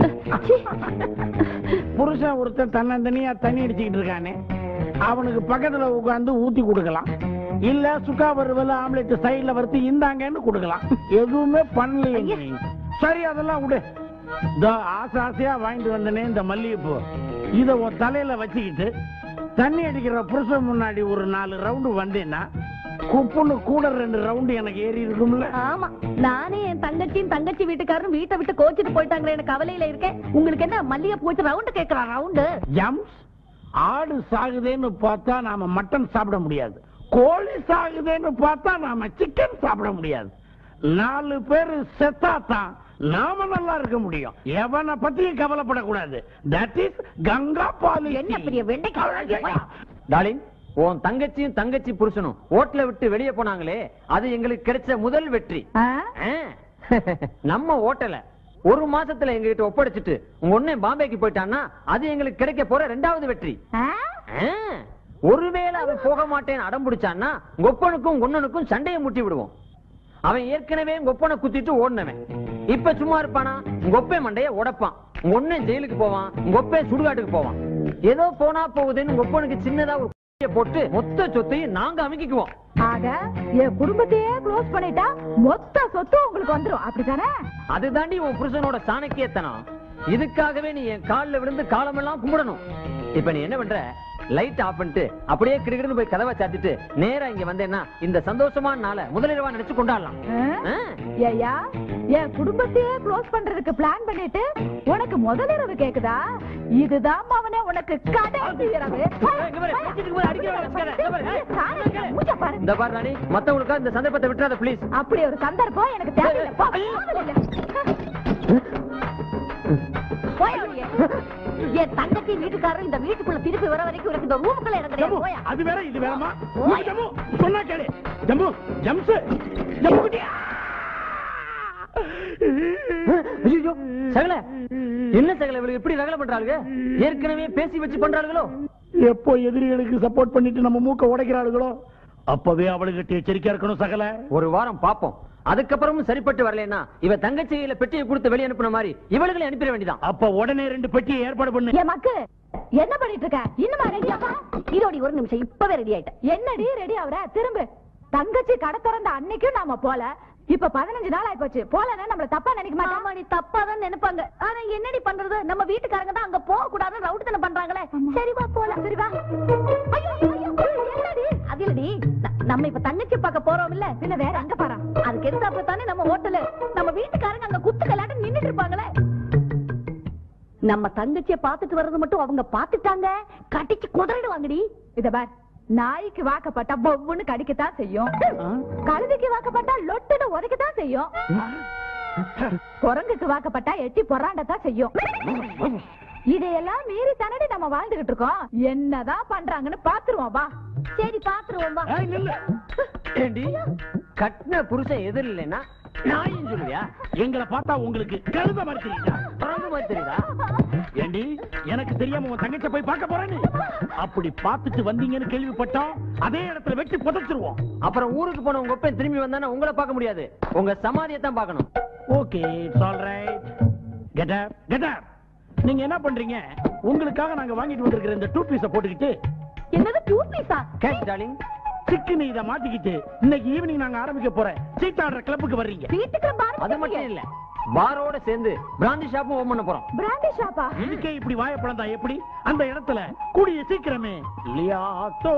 புருஷன் ஒருத்தன் தன்னந்தனியா தண்ணி அடிச்சுக்கிட்டு இருக்கானே அவனுக்கு பக்கத்துல உட்கார்ந்து ஊத்தி கொடுக்கலாம் இல்ல சுக்கா வறுவல் ஆம்லெட் சைடுல வறுத்து இந்தாங்கன்னு கொடுக்கலாம் எதுவுமே பண்ணலையே நீ. சரி அதெல்லாம் விடு இதோ ஆசை ஆசையா வாங்கிட்டு வந்தனே இந்த மல்லிகைப்பூ இத உன் தலையில வச்சுக்கிட்டு தண்ணி அடிக்கிற புருஷன் முன்னாடி ஒரு நாலு ரவுண்டு வந்தேன்னா குப்புன்னு கூட ரெண்டு ரவுண்டு எனக்கு ஏறி இருக்கும்ல ஆமா நானே என் தங்கச்சியும் தங்கச்சி வீட்டுக்காரரும் வீட்டை விட்டு கோச்சிட்டு போயிட்டாங்களே எனக்கு கவலையில இருக்கேன் உங்களுக்கு என்ன மல்லிகை போச்சு ரவுண்டு கேக்குறான் ரவுண்டு ஜம்ஸ் ஆடு சாகுதேன்னு பார்த்தா நாம மட்டன் சாப்பிட முடியாது கோழி சாகுதேன்னு பார்த்தா நாம சிக்கன் சாப்பிட முடியாது நாலு பேரு செத்தாத்தான் நாம நல்லா இருக்க முடியும் எவனை பத்தியும் கவலைப்படக்கூடாது தட் இஸ் கங்கா பாலி என்ன பெரிய வெண்டைக்காய் டாலிங் உன் தங்கச்சியும் தங்கச்சி புருஷனும் ஓட்டல விட்டு வெளியே போனாங்களே அது எங்களுக்கு கிடைச்ச முதல் வெற்றி ஆ? ஆ. நம்ம ஓட்டல ஒரு மாசத்துல எங்ககிட்ட ஒப்படைச்சிட்டு உங்க ஒண்ணே பாம்பேக்கு போயிட்டான்னா அது எங்களுக்கு கிடைக்க போற ரெண்டாவது வெற்றி ஆ? ஆ. ஒருவேளை அவன் போக மாட்டேன்னு அடம் பிடிச்சான்னா கொப்பனுக்கும் கொன்னனுக்கும் சண்டையை முட்டி விடுவோம் அவன் ஏற்கனவே கொப்பனை குத்திட்டு ஓடினவன் இப்ப சும்மா இருப்பானா கொப்பை மண்டைய உடைப்பான் ஒண்ணே ஜெயிலுக்கு போவான் கொப்பை சுடுகாட்டுக்கு போவான் ஏதோ போனா போகுதுன்னு கொப்பனுக்கு சின்னதா ஒரு குழியை போட்டு மொத்த சொத்தையும் நாங்க அமைக்கிக்குவோம் ஆக என் குடும்பத்தையே க்ளோஸ் பண்ணிட்டா மொத்த சொத்து உங்களுக்கு வந்துரும் அப்படித்தானே அதுதாண்டி உன் புருஷனோட சாணக்கியத்தனம் இதுக்காகவே நீ என் கால்ல விழுந்து காலமெல்லாம் கும்பிடணும் இப்ப நீ என்ன பண்ற லைட் ஆஃப் பண்ணிட்டு அப்படியே கிடுகிடுன்னு போய் கதவை சாத்திட்டு நேரா இங்க வந்தேன்னா இந்த சந்தோஷமான நாளை முதலிரவா நினைச்சு கொண்டாடலாம் ஆ? ஆ? ஏய்யா என் குடும்பத்தையே க்ளோஸ் பண்றதுக்கு பிளான் பண்ணிட்டு உனக்கு முதலிரவு கேக்குதா இதுதான் அவனே உனக்கு கடைசி இரவு இங்க பாரு, பேசிட்டு இருக்கும்போது அடிக்கிற வேலை வச்சுக்காத. இங்க பாரு, ஏய், சாணக்கியம், மூஞ்ச பாரு. இந்த பாரு ராணி மத்தவங்களுக்கா இந்த சந்தர்ப்பத்தை விட்டுறாத ப்ளீஸ் அப்படி ஒரு சந்தர்ப்பம் எனக்கு தேவையில்லை போ, போவதில்லை. போய் வெளியே. என் தங்கச்சி வீட்டுக்காரர் இந்த வீட்டுக்குள்ள திருப்பி வர வரைக்கும் உனக்கு இந்த ரூமுக்குள்ள இடம் கிடையாது ஜம்மு, போயா அது வேற இது வேறமா ஜம்மு சொன்னா கேளு ஜம்மு ஜம்ஸ் ஜம்மு குட்டி ஐயோ சகல என்ன சகல இவளுக்கு எப்படி ரகல பண்றாளுங்க ஏற்கனவே பேசி வச்சு பண்றாளுங்களோ எப்போ எதிரிகளுக்கு சப்போர்ட் பண்ணிட்டு நம்ம மூக்க உடைக்கிறாளுகளோ அப்பவே அவளுக்கு எச்சரிக்கையா இருக்கணும் சகல ஒரு வாரம் பாப்போம் அதுக்கப்புறமும் சரிப்பட்டு வரலன்னா இவ தங்கச்சியில பெட்டியை கொடுத்து வெளிய அனுப்புன மாதிரி இவளுகளை அனுப்பிட வேண்டியதான் அப்ப உடனே ரெண்டு பெட்டியை ஏற்பாடு பண்ணு என் மக்கு என்ன பண்ணிட்டு இருக்க இன்னுமா ரெடியாப்பா இதோடி ஒரு நிமிஷம் இப்பவே ரெடி ஆயிட்டேன் என்னடி ரெடி ஆகுற திரும்ப தங்கச்சி கடை திறந்த அன்னைக்கும் நாம போல இப்ப பதினஞ்சு நாள் ஆயிப்போச்சு போலன்னா நம்மள தப்பா நினைக்க மாட்டான் ஆமா நீ தப்பா தான் நினைப்பாங்க ஆனா என்னடி பண்றது நம்ம வீட்டுக்காரங்க தான் அங்க போக கூடாது ரவுடி பண்றாங்களே சரி வா போலாம் சரி வா ஐயோ, ஐயோ, ஐயோ, என்னடி அது இல்லடி ந- நம்ம இப்ப தங்கச்சி பார்க்க போறோம் இல்ல பின்ன வேற எங்க பாரா அதுக்கு எதிர்த்தாப்புல தானே நம்ம ஹோட்டலு நம்ம வீட்டுக்காரங்க அங்க குத்து கலாட்டம் நின்னுட்டு இருப்பாங்களே நம்ம தங்கச்சிய பாத்துட்டு வர்றது மட்டும் அவங்க பாத்துட்டாங்க கட்டிச்சு குதறிடுவாங்கடி இத பார் நாய்க்கு வாக்கப்பட்டா பொவ்வுன்னு கடிக்கத்தான் செய்யும் கழுதைக்கு வாக்கப்பட்டா லொட்டுன்னு உதைக்கத்தான் செய்யும் குரங்குக்கு வாக்கப்பட்டா எட்டி பொறாண்டத்தான் செய்யும் இதையெல்லாம் மீறி தானடி நம்ம வாழ்ந்துகிட்டு இருக்கோம் என்னதான் பண்றாங்கன்னு பாத்துருவோம் வா சரி பாத்துருவோம் வா ஏய், நில்லு. ஏண்டி கட்டின புருஷன் எதிர் இல்லைன்னா நாயும் சொல்லுவியா எங்களை பார்த்தா உங்களுக்கு கழுத மாதிரி தெரியுதா குரங்கு மாதிரி தெரியுதா ஏண்டி எனக்கு தெரியாம உன் தங்கச்ச போய் பார்க்க போறேன்னு அப்படி பார்த்துட்டு வந்தீங்கன்னு கேள்விப்பட்டோம் அதே இடத்துல வெட்டி புதைச்சிருவோம் அப்புறம் ஊருக்கு போன உங்க ஒப்பன் திரும்பி வந்தானா உங்களை பார்க்க முடியாது உங்க சமாதியை தான் பார்க்கணும் okay it's all right get up get up நீங்க என்ன பண்றீங்க உங்களுக்காக நாங்க வாங்கிட்டு வந்திருக்கிற இந்த டூ பீஸ போட்டுக்கிட்டு என்னது டூத் பீஸா கேஷ் டார்லிங் சிக்கன் இத மாட்டிக்கிட்டு இன்னைக்கு ஈவினிங் நாங்க ஆரம்பிக்க போற சீட்டாடுற கிளப்புக்கு வர்றீங்க வீட்டுக்கு அது மட்டும் இல்ல பாரோட சேர்ந்து பிராந்தி ஷாப்பும் ஓபன் பண்ண போறோம் பிராண்டி ஷாப்பா இதுக்கே இப்படி வாய பிளந்தா எப்படி அந்த இடத்துல கூடிய சீக்கிரமே லியாத்தோ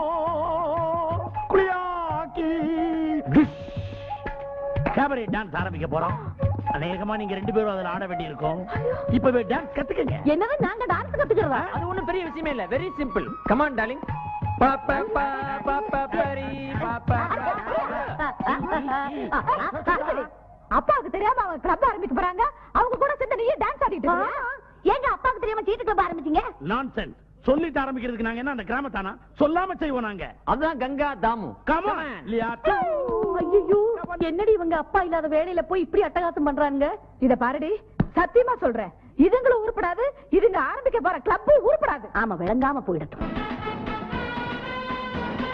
குளியாக்கி கேபரே டான்ஸ் ஆரம்பிக்க போறோம் அநேகமா நீங்க ரெண்டு பேரும் அதுல ஆட வேண்டியிருக்கும் இப்பவே டான்ஸ் கத்துக்கங்க என்னது நாங்க டான்ஸ் கத்துக்கிறதா அது ஒண்ணும் பெரிய விஷயமே இல்ல வெரி சிம்பிள் கமான் டார்லிங் பா பா பா பா பா பரி பா பா அப்பாவுக்கு தெரியாம அவங்க கிளப் ஆரம்பிக்க போறாங்க அவங்க கூட சேர்ந்து நீயே டான்ஸ் ஆடிட்டு இருக்க. எங்க அப்பாவுக்கு தெரியாம சீட்டு கிளப் ஆரம்பிச்சீங்க நான்சென்ஸ் சொல்லிட்டு ஆரம்பிக்கிறதுக்கு நாங்க என்ன அந்த கிராமத்தானா சொல்லாம செய்வோம் நாங்க அதுதான் கங்கா தாமு கமான் லியாத்தோ ஐயோ என்னடி இவங்க அப்பா இல்லாத வேலையில போய் இப்படி அட்டகாசம் பண்றாங்க இத பாருடி சத்தியமா சொல்றேன் இதுங்களும் உருப்படாது இதுங்க ஆரம்பிக்க போற கிளப் உருப்படாது ஆமா விளங்காம போயிடட்டும்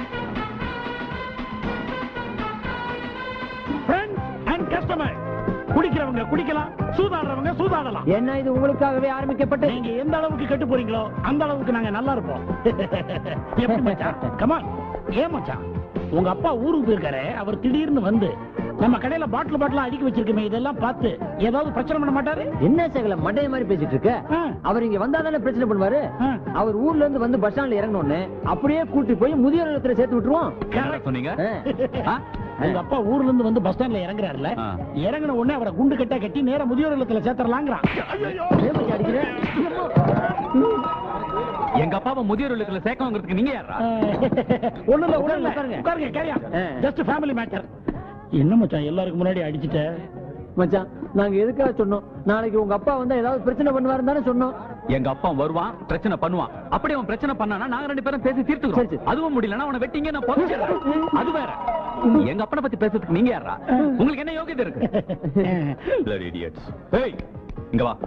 ஃப்ரெண்ட்ஸ் அண்ட் கஸ்டமர் குடிக்கிறவங்க குடிக்கலாம் சூதாடுறவங்க சூதாடலாம் என்ன இது உங்களுக்காகவே ஆரம்பிக்கப்பட்டு நீங்க எந்த அளவுக்கு கெட்டு போறீங்களோ அந்த அளவுக்கு நாங்க நல்லா இருப்போம் எப்படி மச்சான் கமான் ஏன் மச்சான் உங்க அப்பா ஊருக்கு போயிருக்காரு அவர் திடீர்னு வந்து நம்ம கடையில பாட்டில் பாட்டில் அடுக்கி வச்சிருக்கோமே இதெல்லாம் பார்த்து ஏதாவது பிரச்சனை பண்ண மாட்டாரு என்ன சகல மண்டைய மாதிரி பேசிட்டு இருக்க ஆ. அவர் இங்க வந்தா தானே பிரச்சனை பண்ணுவாரு ஆ. அவர் ஊர்ல இருந்து வந்து பஸ் ஸ்டாண்ட்ல இறங்கணும்னு அப்படியே கூட்டி போய் முதியோர் இல்லத்துல சேர்த்து விட்டுருவோம் என்னடா சொன்னீங்க ஆ. ஆ? உங்க அப்பா ஊர்ல இருந்து வந்து பஸ் ஸ்டாண்ட்ல இறங்குறாருல ஆ. இறங்கின உடனே அவரை குண்டு கட்டா கட்டி நேரா முதியோர் இல்லத்துல சேர்த்தரலாங்கிறான் ஏன் மச்சான் அடிக்கிற? எங்க அப்பாவை முதியோர் இல்லத்துல சேர்க்க வாங்குறதுக்கு நீங்க யாரா ஒண்ணு இல்ல ஒண்ணு இல்ல உட்காருங்க. உட்காருங்க கேரியா ஆ. ஜஸ்ட் ஃபேமிலி மேட்டர் என்ன மச்சான் எல்லாருக்கும் முன்னாடி அடிச்சிட்ட மச்சான் நாங்க எதுக்காக சொன்னோம் நாளைக்கு உங்க அப்பா வந்தா ஏதாவது பிரச்சனை பண்ணுவாருன்னு தானே சொன்னோம் எங்க அப்பா வருவான் பிரச்சனை பண்ணுவான் அப்படி அவன் பிரச்சனை பண்ணானா நாங்க ரெண்டு பேரும் பேசி சரி, தீர்த்துக்கிறோம் சரி. அதுவும் முடியலன்னா அவனை வெட்டிங்க நான் புதைச்சிடுறேன். அது வேற எங்க அப்பனை பத்தி பேசுறதுக்கு நீங்க யாரா உங்களுக்கு என்ன யோகியதை இருக்கு Bloody idiots. ஏய் இங்க வா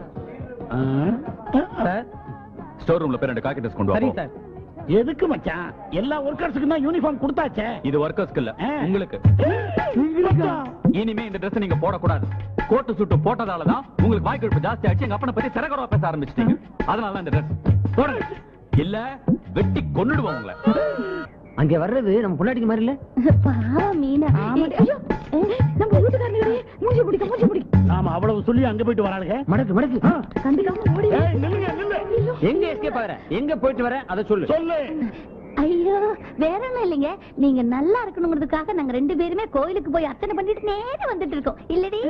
சார் ஸ்டோர் ரூம்ல போய் ரெண்டு காக்கி ட்ரெஸ் கொண்டு வா சரி போ. சார் எதுக்கு மச்சான் எல்லா ஒர்க்கர்ஸுக்கும் தான் யூனிஃபார்ம் கொடுத்தாச்சே இது ஒர்க்கர்ஸ்க்கு இல்ல ஆ. உங்களுக்கு மச்சான், இனிமே இந்த ட்ரெஸ் நீங்க போடக்கூடாது கோட்டு சுட்டு போட்டதால தான் உங்களுக்கு வாய் கொழுப்பு ஜாஸ்தி ஆச்சு எங்க அப்பனை பத்தி சிறகரவா பேச ஆரம்பிச்சிட்டீங்க அதனால தான் இந்த ட்ரெஸ் போடுங்க இல்ல வெட்டி கொன்னுடுவோம் உங்களை அங்க வர்றது நம்ம பொண்டாட்டிக்கு மாதிரி இல்ல பாவம் மீனா ஐயோ, நம்ம வீட்டுக்காரங்களே மூஞ்சி பிடிக்க மூஞ்சி பிடிக்க நாம அவ்வளவு சொல்லி அங்க போயிட்டு வராளுங்க மடக்கு மடக்கு கண்டுக்காம ஓடி ஏய், நில்லுங்க, நில்லு. எங்க எஸ்கேப் ஆகுற எங்க போயிட்டு வர அதை சொல்லு சொல்லு ஐயோ வேற ஒண்ணும் இல்லைங்க நீங்க நல்லா இருக்கணுங்கிறதுக்காக நாங்க ரெண்டு பேருமே கோயிலுக்கு போய் அர்ச்சனை பண்ணிட்டு நேரா வந்துட்டு இருக்கோம் இல்லடி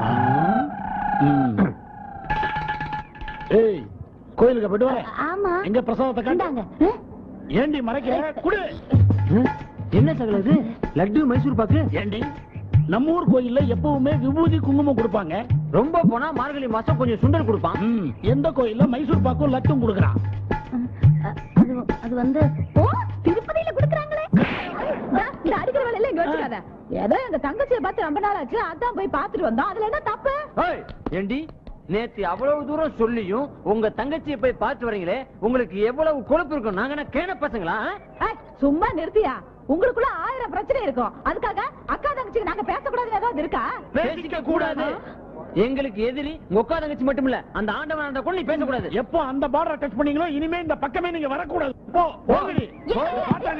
ஏய் கோயிலுக்கு போயிட்டு வர ஆமா எங்க பிரசாதத்தை காட்டு இந்தாங்க ஏண்டி மறைக்கிற குடு என்ன சகல இது லட்டு மைசூர் பாக்கு ஏண்டி நம்ம ஊர் கோயில்ல எப்பவுமே விபூதி குங்குமம் கொடுப்பாங்க ரொம்ப போனா மார்கழி மாசம் கொஞ்சம் சுண்டல் கொடுப்பான் ம், எந்த கோயில்ல மைசூர் பாக்கும் லட்டும் கொடுக்குறான் அ- அது அது வந்து ஓ திருப்பதியில குடுக்குறாங்களே இந்த அடிக்கிற வேலையில இங்க வச்சுக்காத ஏதோ எங்க தங்கச்சியை பார்த்து ரொம்ப நாள் ஆச்சு அதான் போய் பார்த்துட்டு வந்தோம் அதுல என்ன தப்பு ஏய், ஏண்டி நேத்து அவ்வளவு தூரம் சொல்லியும் உங்க தங்கச்சியை போய் பார்த்து வரீங்களே உங்களுக்கு எவ்வளவு கொழுப்பு இருக்கும் நாங்க என்ன கேன பசங்களா ஆ? ஏய், சும்மா நிறுத்தியா உங்களுக்குள்ள ஆயிரம் பிரச்சனை இருக்கும் அதுக்காக அக்கா தங்கச்சிக்கு நாங்க பேசக்கூடாதுன்னு ஏதாவது இருக்கா பேசிக்க கூடாது எங்களுக்கு எதிரி உங்க அக்கா தங்கச்சி மட்டும் இல்ல அந்த ஆண்டவன் அந்த கூட நீ பேசக்கூடாது எப்போ அந்த பார்டரை டச் பண்ணீங்களோ இனிமே இந்த பக்கமே நீங்க வரக்கூடாது போ போங்கடி போ, பாத்தாங்க.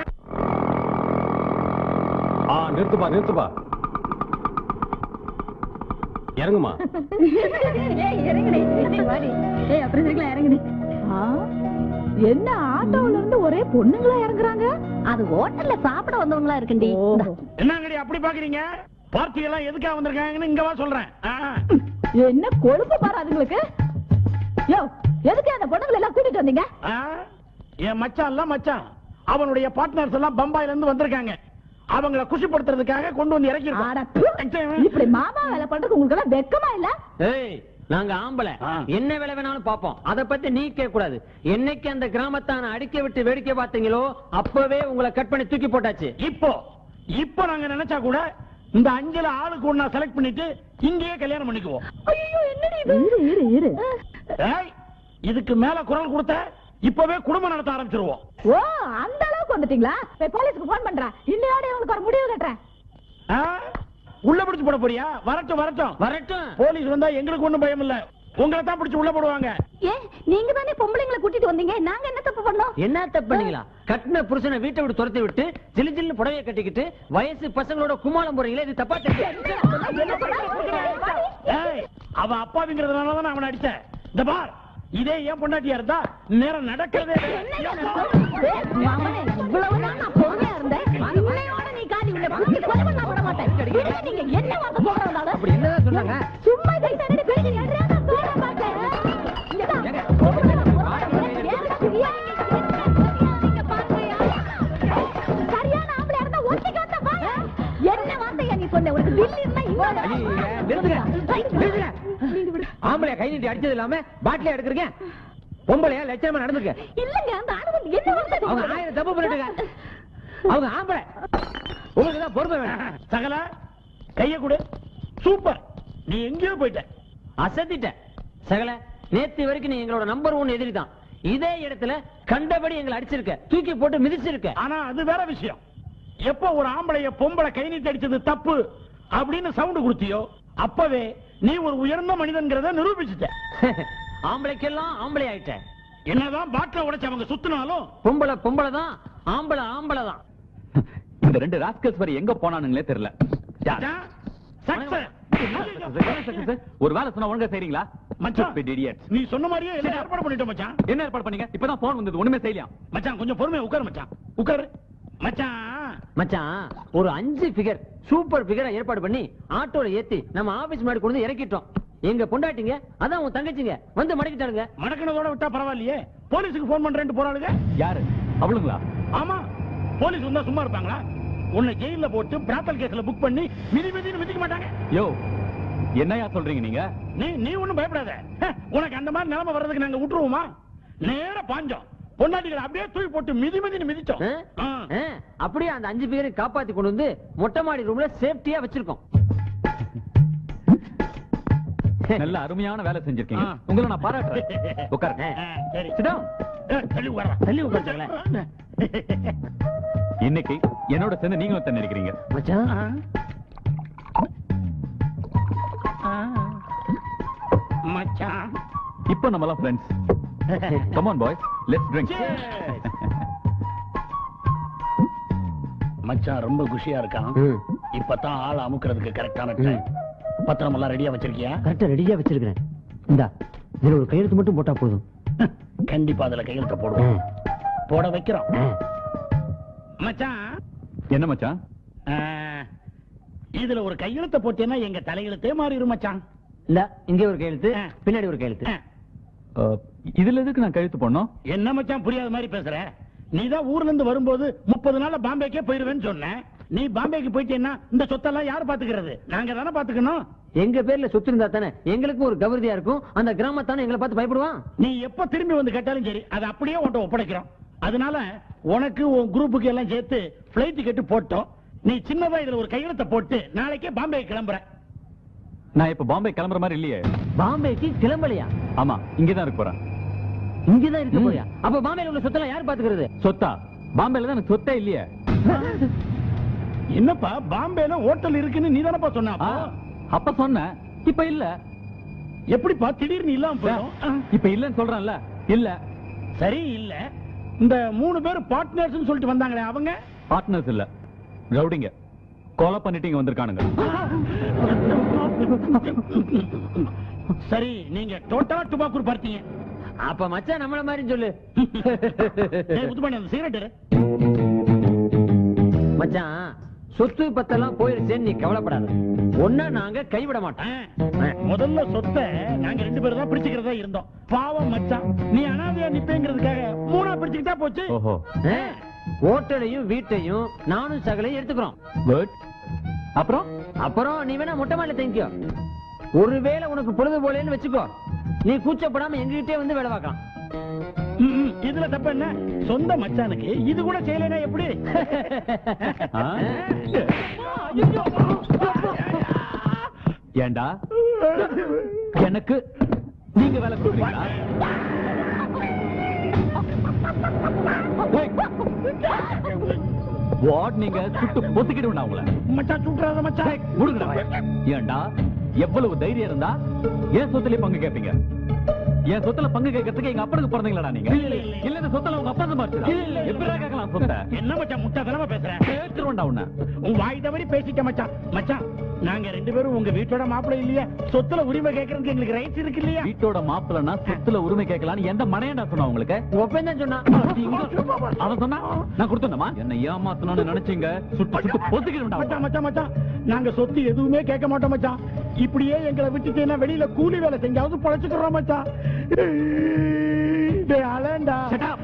ஆ நிறுத்துப்பா நிறுத்துப்பா இறங்குமா ஏய் இறங்குடி நீ வாடி ஏய் அப்புறம் இருக்கலாம் இறங்குடி ஆ, என்ன ஆட்டோல இருந்து ஒரே பொண்ணுங்களா இறங்குறாங்க அது ஹோட்டல்ல சாப்பிட வந்தவங்களா இருக்குண்டி இந்தா. என்னங்கடி அப்படி பாக்குறீங்க பார்ட்டி எல்லாம் எதுக்காக வந்திருக்காங்கன்னு இங்க வா சொல்றேன் ஆ. என்ன கொழுப்பு பாரு அதுங்களுக்கு யோ எதுக்கு அந்த பொண்ணுங்களை எல்லாம் கூட்டிட்டு வந்தீங்க ஆ? என் மச்சான் எல்லாம் மச்சான் அவனுடைய பார்ட்னர்ஸ் எல்லாம் பம்பாயில இருந்து வந்திருக்காங்க அவங்கள குஷிப்படுத்துறதுக்காக கொண்டு வந்து ஆட, இறக்கி ப்பு. இப்படி மாமா வேலை பண்றதுக்கு உங்களுக்கு எல்லாம் வெக்கமா இல்ல ஏய் நாங்க ஆம்பளை ஆ. என்ன வேலை வேணாலும் பாப்போம் அத பத்தி நீ கேட்க கூடாது என்னைக்கு அந்த கிராமத்தான அடிக்க விட்டு வேடிக்கை பார்த்தீங்களோ அப்பவே உங்களை கட் பண்ணி தூக்கி போட்டாச்சு இப்போ இப்போ நாங்க நினைச்சா கூட இந்த அஞ்சல ஆளுக்கு ஒண்ணா செலக்ட் பண்ணிட்டு இங்கேயே கல்யாணம் பண்ணிக்குவோம் ஐயோ என்னடி இது இரு இரு இரு ஏய், இதுக்கு மேல குரல் கொடுத்த இப்பவே குடும்பம் நடத்த ஆரம்பிச்சிருவோம் ஓ அந்த அளவுக்கு வந்துட்டீங்களா போய் போலீஸ்க்கு போன் பண்றேன் இன்னையோட உங்களுக்கு ஒரு முடிவு கட்டுறேன் ஆ? உள்ள பிடிச்சு போட போறியா வரட்டும் வரட்டும் வரட்டும் போலீஸ் வந்தா எங்களுக்கு ஒண்ணும் பயம் இல்ல உங்களை தான் பிடிச்சு உள்ள போடுவாங்க ஏன் நீங்க தானே பொம்பளைங்களை கூட்டிட்டு வந்தீங்க நாங்க என்ன தப்பு பண்ணோம் என்ன தப்பு பண்ணீங்களா கட்டின புருஷனை வீட்டை விட்டு துரத்தி விட்டு ஜிலு ஜில்னு புடவைய கட்டிக்கிட்டு வயசு பசங்களோட குமாலம் போறீங்களே இது தப்பா தெரியும் ஏய், அவ அப்பாவிங்கிறதுனால தான் அவனை அடிச்சேன் இந்த பார் இதே ஏன் பொண்டாட்டியா இருந்தா நேரம் நடக்கிறதே மாமனே, இவ்வளவுதான் நான் பொறுமையா இருந்தேன். இன்னையோட நீ காதி உன்னை பிடிச்சி கொலை பண்ண விட மாட்டேன். என்ன நீங்க என்ன வார்த்தை சொல்றதுனால? அப்படி என்னதான் சொன்னாங்க சும்மா கை தண்ணி பிடிக்க எதையாவது நான் சொல்ல மாட்டேன் இங்கதான். ஏங்க, ஏன்டா பிரியா? நீங்க பாக்குறியா? சரியான ஆம்பளையா இருந்தா ஒட்டிக்காத பாயா. என்ன வார்த்தையா நீ சொன்ன உனக்கு தில்லி இருந்தா இங்க வா. ஐயே, நிறுத்துங்க நிறுத்துங்க ஆம்பளையா கை நீட்டி அடிச்சது இல்லாம பாட்டில எடுக்கிறீங்க பொம்பளையா லட்சணமா நடந்துக்க இல்லங்க அந்த ஆணுகள் என்ன வார்த்தை அவங்க சொல்றாங்க? ஆயிரம் தப்பு பண்ணிட்டுங்க அவங்க ஆம்பளை உங்களுக்கு தான் பொறுமை வேணும் சகல கைய கொடு சூப்பர் நீ எங்கேயோ போயிட்ட அசத்திட்டேன் சகல நேத்து வரைக்கும் நீ எங்களோட நம்பர் ஒன் எதிரி தான் இதே இடத்துல கண்டபடி எங்களை அடிச்சிருக்க தூக்கி போட்டு மிதிச்சிருக்க ஆனா அது வேற விஷயம் எப்போ ஒரு ஆம்பளைய பொம்பளை கை நீட்டி அடிச்சது தப்பு அப்படின்னு சவுண்ட் கொடுத்தியோ அப்பவே நீ ஒரு உயர்ந்த மனிதன்கிறத நிரூபிச்சுட்ட ஆம்பளைக்கெல்லாம் ஆம்பளை ஆயிட்டேன் என்னதான் பாட்டில உடைச்சு அவங்க சுத்தினாலும் பொம்பளை பொம்பளை தான் ஆம்பளை ஆம்பளை தான் இந்த ரெண்டு ராஸ்கல்ஸ் வரை எங்க போனானுங்களே தெரியல மச்சான், success. ஒரு வேலை சொன்னா ஒழுங்கா செய்றீங்களா மச்சான், Stupid idiots. நீ சொன்ன மாதிரியே எல்லாம் ஏற்பாடு பண்ணிட்டோம் மச்சான் என்ன ஏற்பாடு பண்ணீங்க இப்பதான் போன் வந்தது ஒண்ணுமே செய்யலாம் மச்சான் கொஞ்சம் பொறுமையா உட்காரு மச்சான் உட்காரு மச்சான் மச்சான் ஒரு அஞ்சு ஃபிகர் சூப்பர் ஃபிகரா ஏற்பாடு பண்ணி ஆட்டோல ஏத்தி நம்ம ஆபீஸ் முன்னாடி கொண்டு வந்து இறக்கிட்டோம் எங்க பொண்டாட்டிங்க அதான் உன் தங்கச்சிங்க வந்து மடக்கிட்டானுங்க மடக்கினதோட விட்டா பரவாயில்லையே போலீஸுக்கு போன் பண்றேன்னு போறாளுங்க யாரு அவளுங்களா ஆமா போலீஸ் வந்தா சும்மா இருப்பாங்களா உன்னை ஜெயில போட்டு பிராத்தல் கேஸ்ல புக் பண்ணி மிதி மிதின்னு மிதிக்க மாட்டாங்க யோ என்னையா சொல்றீங்க நீங்க நீ நீ ஒண்ணும் பயப்படாத ஹ, உனக்கு அந்த மாதிரி நிலைமை வர்றதுக்கு நாங்க விட்டுருவோமா நேரா பாஞ்சோம் பொண்டாட்டிகளை அப்படியே தூக்கி போட்டு மிதி மிதின்னு மிதிச்சோம் ஆ? ஆ. ஆ, அப்படியே அந்த அஞ்சு பேரையும் காப்பாத்தி கொண்டு வந்து மொட்டை மாடி ரூம்ல சேஃப்டியா வச்சிருக்கோம் நல்ல அருமையான வேலை செஞ்சிருக்கீங்க ஆ. உங்களை நான் பாராட்டுறேன் உட்காருங்க ஆ, சரி Sit down. ஏ, தள்ளி உட்காரா தள்ளி உட்காருங்களேன். இன்னைக்கு என்னோட சேர்ந்து நீங்களும் தண்ணி இருக்கிறீங்க மச்சான் மச்சான் இப்போ நம்ம எல்லாம் friends come on boys let's drink மச்சான் ரொம்ப குஷியா இருக்கான் இப்பதான் ஆள் அமுக்குறதுக்கு கரெக்டான டைம் பத்திரம் எல்லாம் ரெடியா வச்சிருக்கியா கரெக்டா ரெடியா வச்சிருக்கிறேன் இந்தா இதுல ஒரு கையெழுத்து மட்டும் போட்டா போதும் கண்டிப்பா அதுல கையெழுத்த போடுவோம் போட வைக்கிறோம் மச்சான் என்ன மச்சான் ஆ, இதுல ஒரு கையெழுத்த போட்டேன்னா எங்க தலையெழுத்தே மாறிடும் மச்சான் இந்த இங்க ஒரு கையெழுத்து ஆ. பின்னாடி ஒரு கையெழுத்து ஆ, அஹ், இதுல எதுக்கு நான் கழுத்து போடணும் என்ன மச்சான் புரியாத மாதிரி பேசுற நீ தான் ஊர்ல இருந்து வரும்போது முப்பது நாள்ல பாம்பேக்கே போயிருவேன்னு சொன்ன நீ பாம்பேக்கு போயிட்டேன்னா இந்த சொத்தெல்லாம் யார் பாத்துக்கிறது நாங்க தானே பாத்துக்கணும் எங்க பேர்ல சொத்து இருந்தா தானே எங்களுக்கும் ஒரு கௌரதியா இருக்கும் அந்த கிராமத்தானே எங்களை பார்த்து பயப்படுவான் நீ எப்ப திரும்பி வந்து கேட்டாலும் சரி அதை அப்படியே உன்ட்ட ஒப்படைக்கிறோம் அதனால உனக்கு உன் குரூப்புக்கு எல்லாம் சேர்த்து பிளைட் டிக்கெட் போட்டோம் நீ சின்னதா இதுல ஒரு கையெழுத்த போட்டு நாளைக்கே பாம்பே கிளம்புற நான் இப்ப பாம்பே கிளம்புற மாதிரி இல்லையே பாம்பேக்கு கிளம்பலையா ஆமா இங்கதான் இருக்க போறேன் இங்கதான் இருக்க ம். போறியா அப்ப பாம்பேல உள்ள சொத்தெல்லாம் யார் பாத்துக்கிறது சொத்தா பாம்பேல தான் எனக்கு சொத்தே இல்லையே என்னப்பா பாம்பேல ஹோட்டல் இருக்குன்னு நீ தானப்பா சொன்ன ஆ, அப்போ? அப்ப சொன்னேன் இப்ப இல்ல எப்படிப்பா திடீர்னு இல்லாம போயிடும் ஆ. இப்ப இல்லன்னு சொல்றேன்ல இல்ல சரி இல்ல இந்த மூணு பேர் பார்ட்னர்ஸ் சொல்லிட்டு வந்தாங்களே அவங்க பார்ட்னர்ஸ் இல்ல ரவுடிங்க கொலை பண்ணிட்டு இங்க வந்திருக்கானுங்க சரி நீங்க டோட்டலா டுபாக்கூர் பார்த்தீங்க அப்ப மச்சான் நம்மள மாதிரி சொல்லு ஏய், முத்துப்பாண்டி, அந்த சிகரெட் எடு. மச்சான் சொத்து பத்தெல்லாம் போயிருச்சேன்னு நீ கவலைப்படாத ஒன்னா நாங்க கைவிட ஆ, மாட்டோம் முதல்ல சொத்தை நாங்க ரெண்டு பேரும் தான் பிடிச்சுக்கிறதா இருந்தோம் பாவம் மச்சான் நீ அனாதையா நிப்பேங்கிறதுக்காக மூணா பிடிச்சுக்கிட்டா போச்சு ஓஹோ ஆ, ஹோட்டலையும் வீட்டையும் நானும் சகலையும் எடுத்துக்கிறோம் குட் அப்புறம் அப்புறம் நீ வேணா மொட்டை மாடில தங்கிக்கோ ஒருவேளை உனக்கு பொழுது போலேன்னு வச்சுக்கோ நீ கூச்சப்படாம எங்ககிட்டே வந்து வேலை பார்க்கலாம் ம், ம், இதுல தப்பு என்ன சொந்த மச்சானுக்கு இது கூட செய்யலைன்னா எப்படி ஆ? ஏண்டா எனக்கு நீங்க வேலை கொடுக்குறீங்களா வாட் நீங்க சுட்டு பொத்துக்கிடுவேன் உங்களை மச்சான் சுட்டுறாத மச்சான் முடுங்கடா ஏண்டா எவ்வளவு தைரியம் இருந்தா ஏன் சொத்துலயே பங்கு கேட்பீங்க என் சொத்துல பங்கு கேட்கறதுக்கு எங்க அப்பனுக்கு பிறந்தீங்களா நீங்க இல்ல, இல்ல, இல்ல. இல்ல இந்த சொத்துல உங்க அப்பா சம்பாரிச்சதா இல்ல, இல்ல, இல்ல. எப்படி கேட்கலாம் சொத்தை என்ன மச்சான் முட்டாத்தனமா பேசுற கேட்டுருவேன்டா உன்னை உன் வாய் தவறி பேசிட்ட மச்சான் மச்சான் நாங்க ரெண்டு பேரும் உங்க வீட்டோட மாப்பிள்ளை இல்லையா சொத்துல உரிமை கேட்கறதுக்கு எங்களுக்கு ரைட்ஸ் இருக்கு இல்லையா வீட்டோட மாப்பிள்ளனா சொத்துல உரிமை கேட்கலான்னு எந்த மனையண்டா சொன்னா உங்களுக்கு ஒப்பன் தான் சொன்னா அவன் சொன்னா நான் கொடுத்தேன்மா என்ன ஏமாத்தணும்னு நினைச்சீங்க சுட்டு சுட்டு பொத்துக்கிடுவேன்டா மச்சான் உன்னை. மச்சான் மச்சான் நாங்க சொத்து எதுவுமே கேட்க மாட்டோம் மச்சான் இப்படியே எங்களை விட்டுட்டேன்னா வெளியில கூலி வேலை செஞ்சாவது பொழைச்சுக்கிறோம் மச்சான் டேய் அலண்டா Shut up.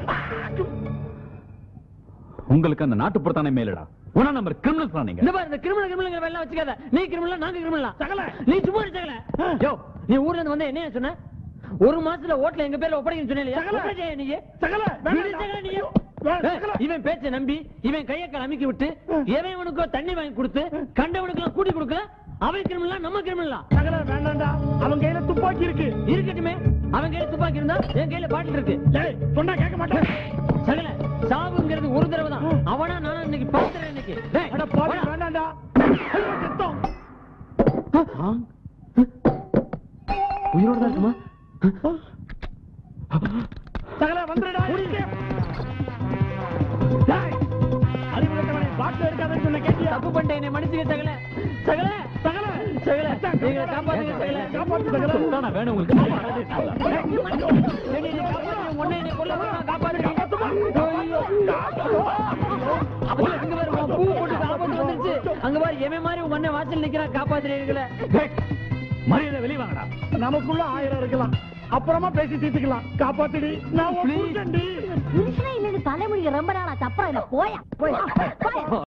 உங்களுக்கு அந்த நாட்டுப்புறத்தானே மேலடா உனா நம்பர் கிரிமினல்ஸ் நீங்க இந்த பாரு இந்த கிரிமினல் கிரிமினல் வேலை வச்சுக்காத நீ கிரிமினல் நாங்க கிரிமினல் சகல. நீ சும்மா இரு சகல யோ நீ ஊர்ல இருந்து வந்து என்ன சொன்ன ஒரு மாசத்துல ஓட்டல எங்க பேர்ல ஒப்படைக்கணும் சொன்னே சகல. இல்லையா நீ சகல, விடு வேண்டாம். சகல நீ. வே- ஏய், சகல. இவன் பேச்ச நம்பி இவன் கையக்கால் அமைக்கி விட்டு எவன் இவனுக்கோ தண்ணி வாங்கி கொடுத்து கண்டவனுக்கு கூட்டி கொடுக்கல அவன் கிரிமினலா நம்ம கிரிமினலா சகல வேண்டாம்டா அவன் கையில துப்பாக்கி இருக்கு இருக்கட்டுமே அவன் கையில துப்பாக்கி இருந்தா என் கையில பாட்டில் இருக்கு டேய் சொன்னா கேட்க மாட்டேன் சகல சாவுங்கிறது ஒரு தடவை தான் அவனா நானா இன்னைக்கு பாத்துறேன் இன்னைக்கு டேய், அட பாவி போடா. வேண்டாம்டா ஐயோ, செத்தோம். உயிரோட தான் இருக்குமா சகல வந்துடா அறிவு கட்டவனே பாட்டு எடுக்காதன்னு சொன்ன கேட்டியா தப்பு பண்ணிட்டேன் என்னை மன்னிச்சுக்க சகல சகல சகல சகல எங்களை காப்பாத்துங்க சகல காப்பாத்து சகல தானே வேணும் உங்களுக்கு என்னை நீ காப்பாத்துங்க உன்னை என்னை கொல்ல போறான் காப்பாத்துங்க ஐயோ. அப்பா, அங்க பாரு உன் பூ போட்டு ஆபத்து வந்துருச்சு அங்க பாரு எவன் மாதிரி உங்க அண்ணன் வாசல் நிக்கிறான் காப்பாத்துறீங்களே மரியாதை வெளியே வாங்கடா நமக்குள்ள ஆயிரம் இருக்கலாம் அப்புறமா பேசி தீர்த்துக்கலாம் காப்பாத்துடி நான் உன் புருஷன்டி. புருஷனே இல்லைன்னு தலைமுடிக்க ரொம்ப நாளாச்சு அப்புறம் என்ன போயா போயா போயா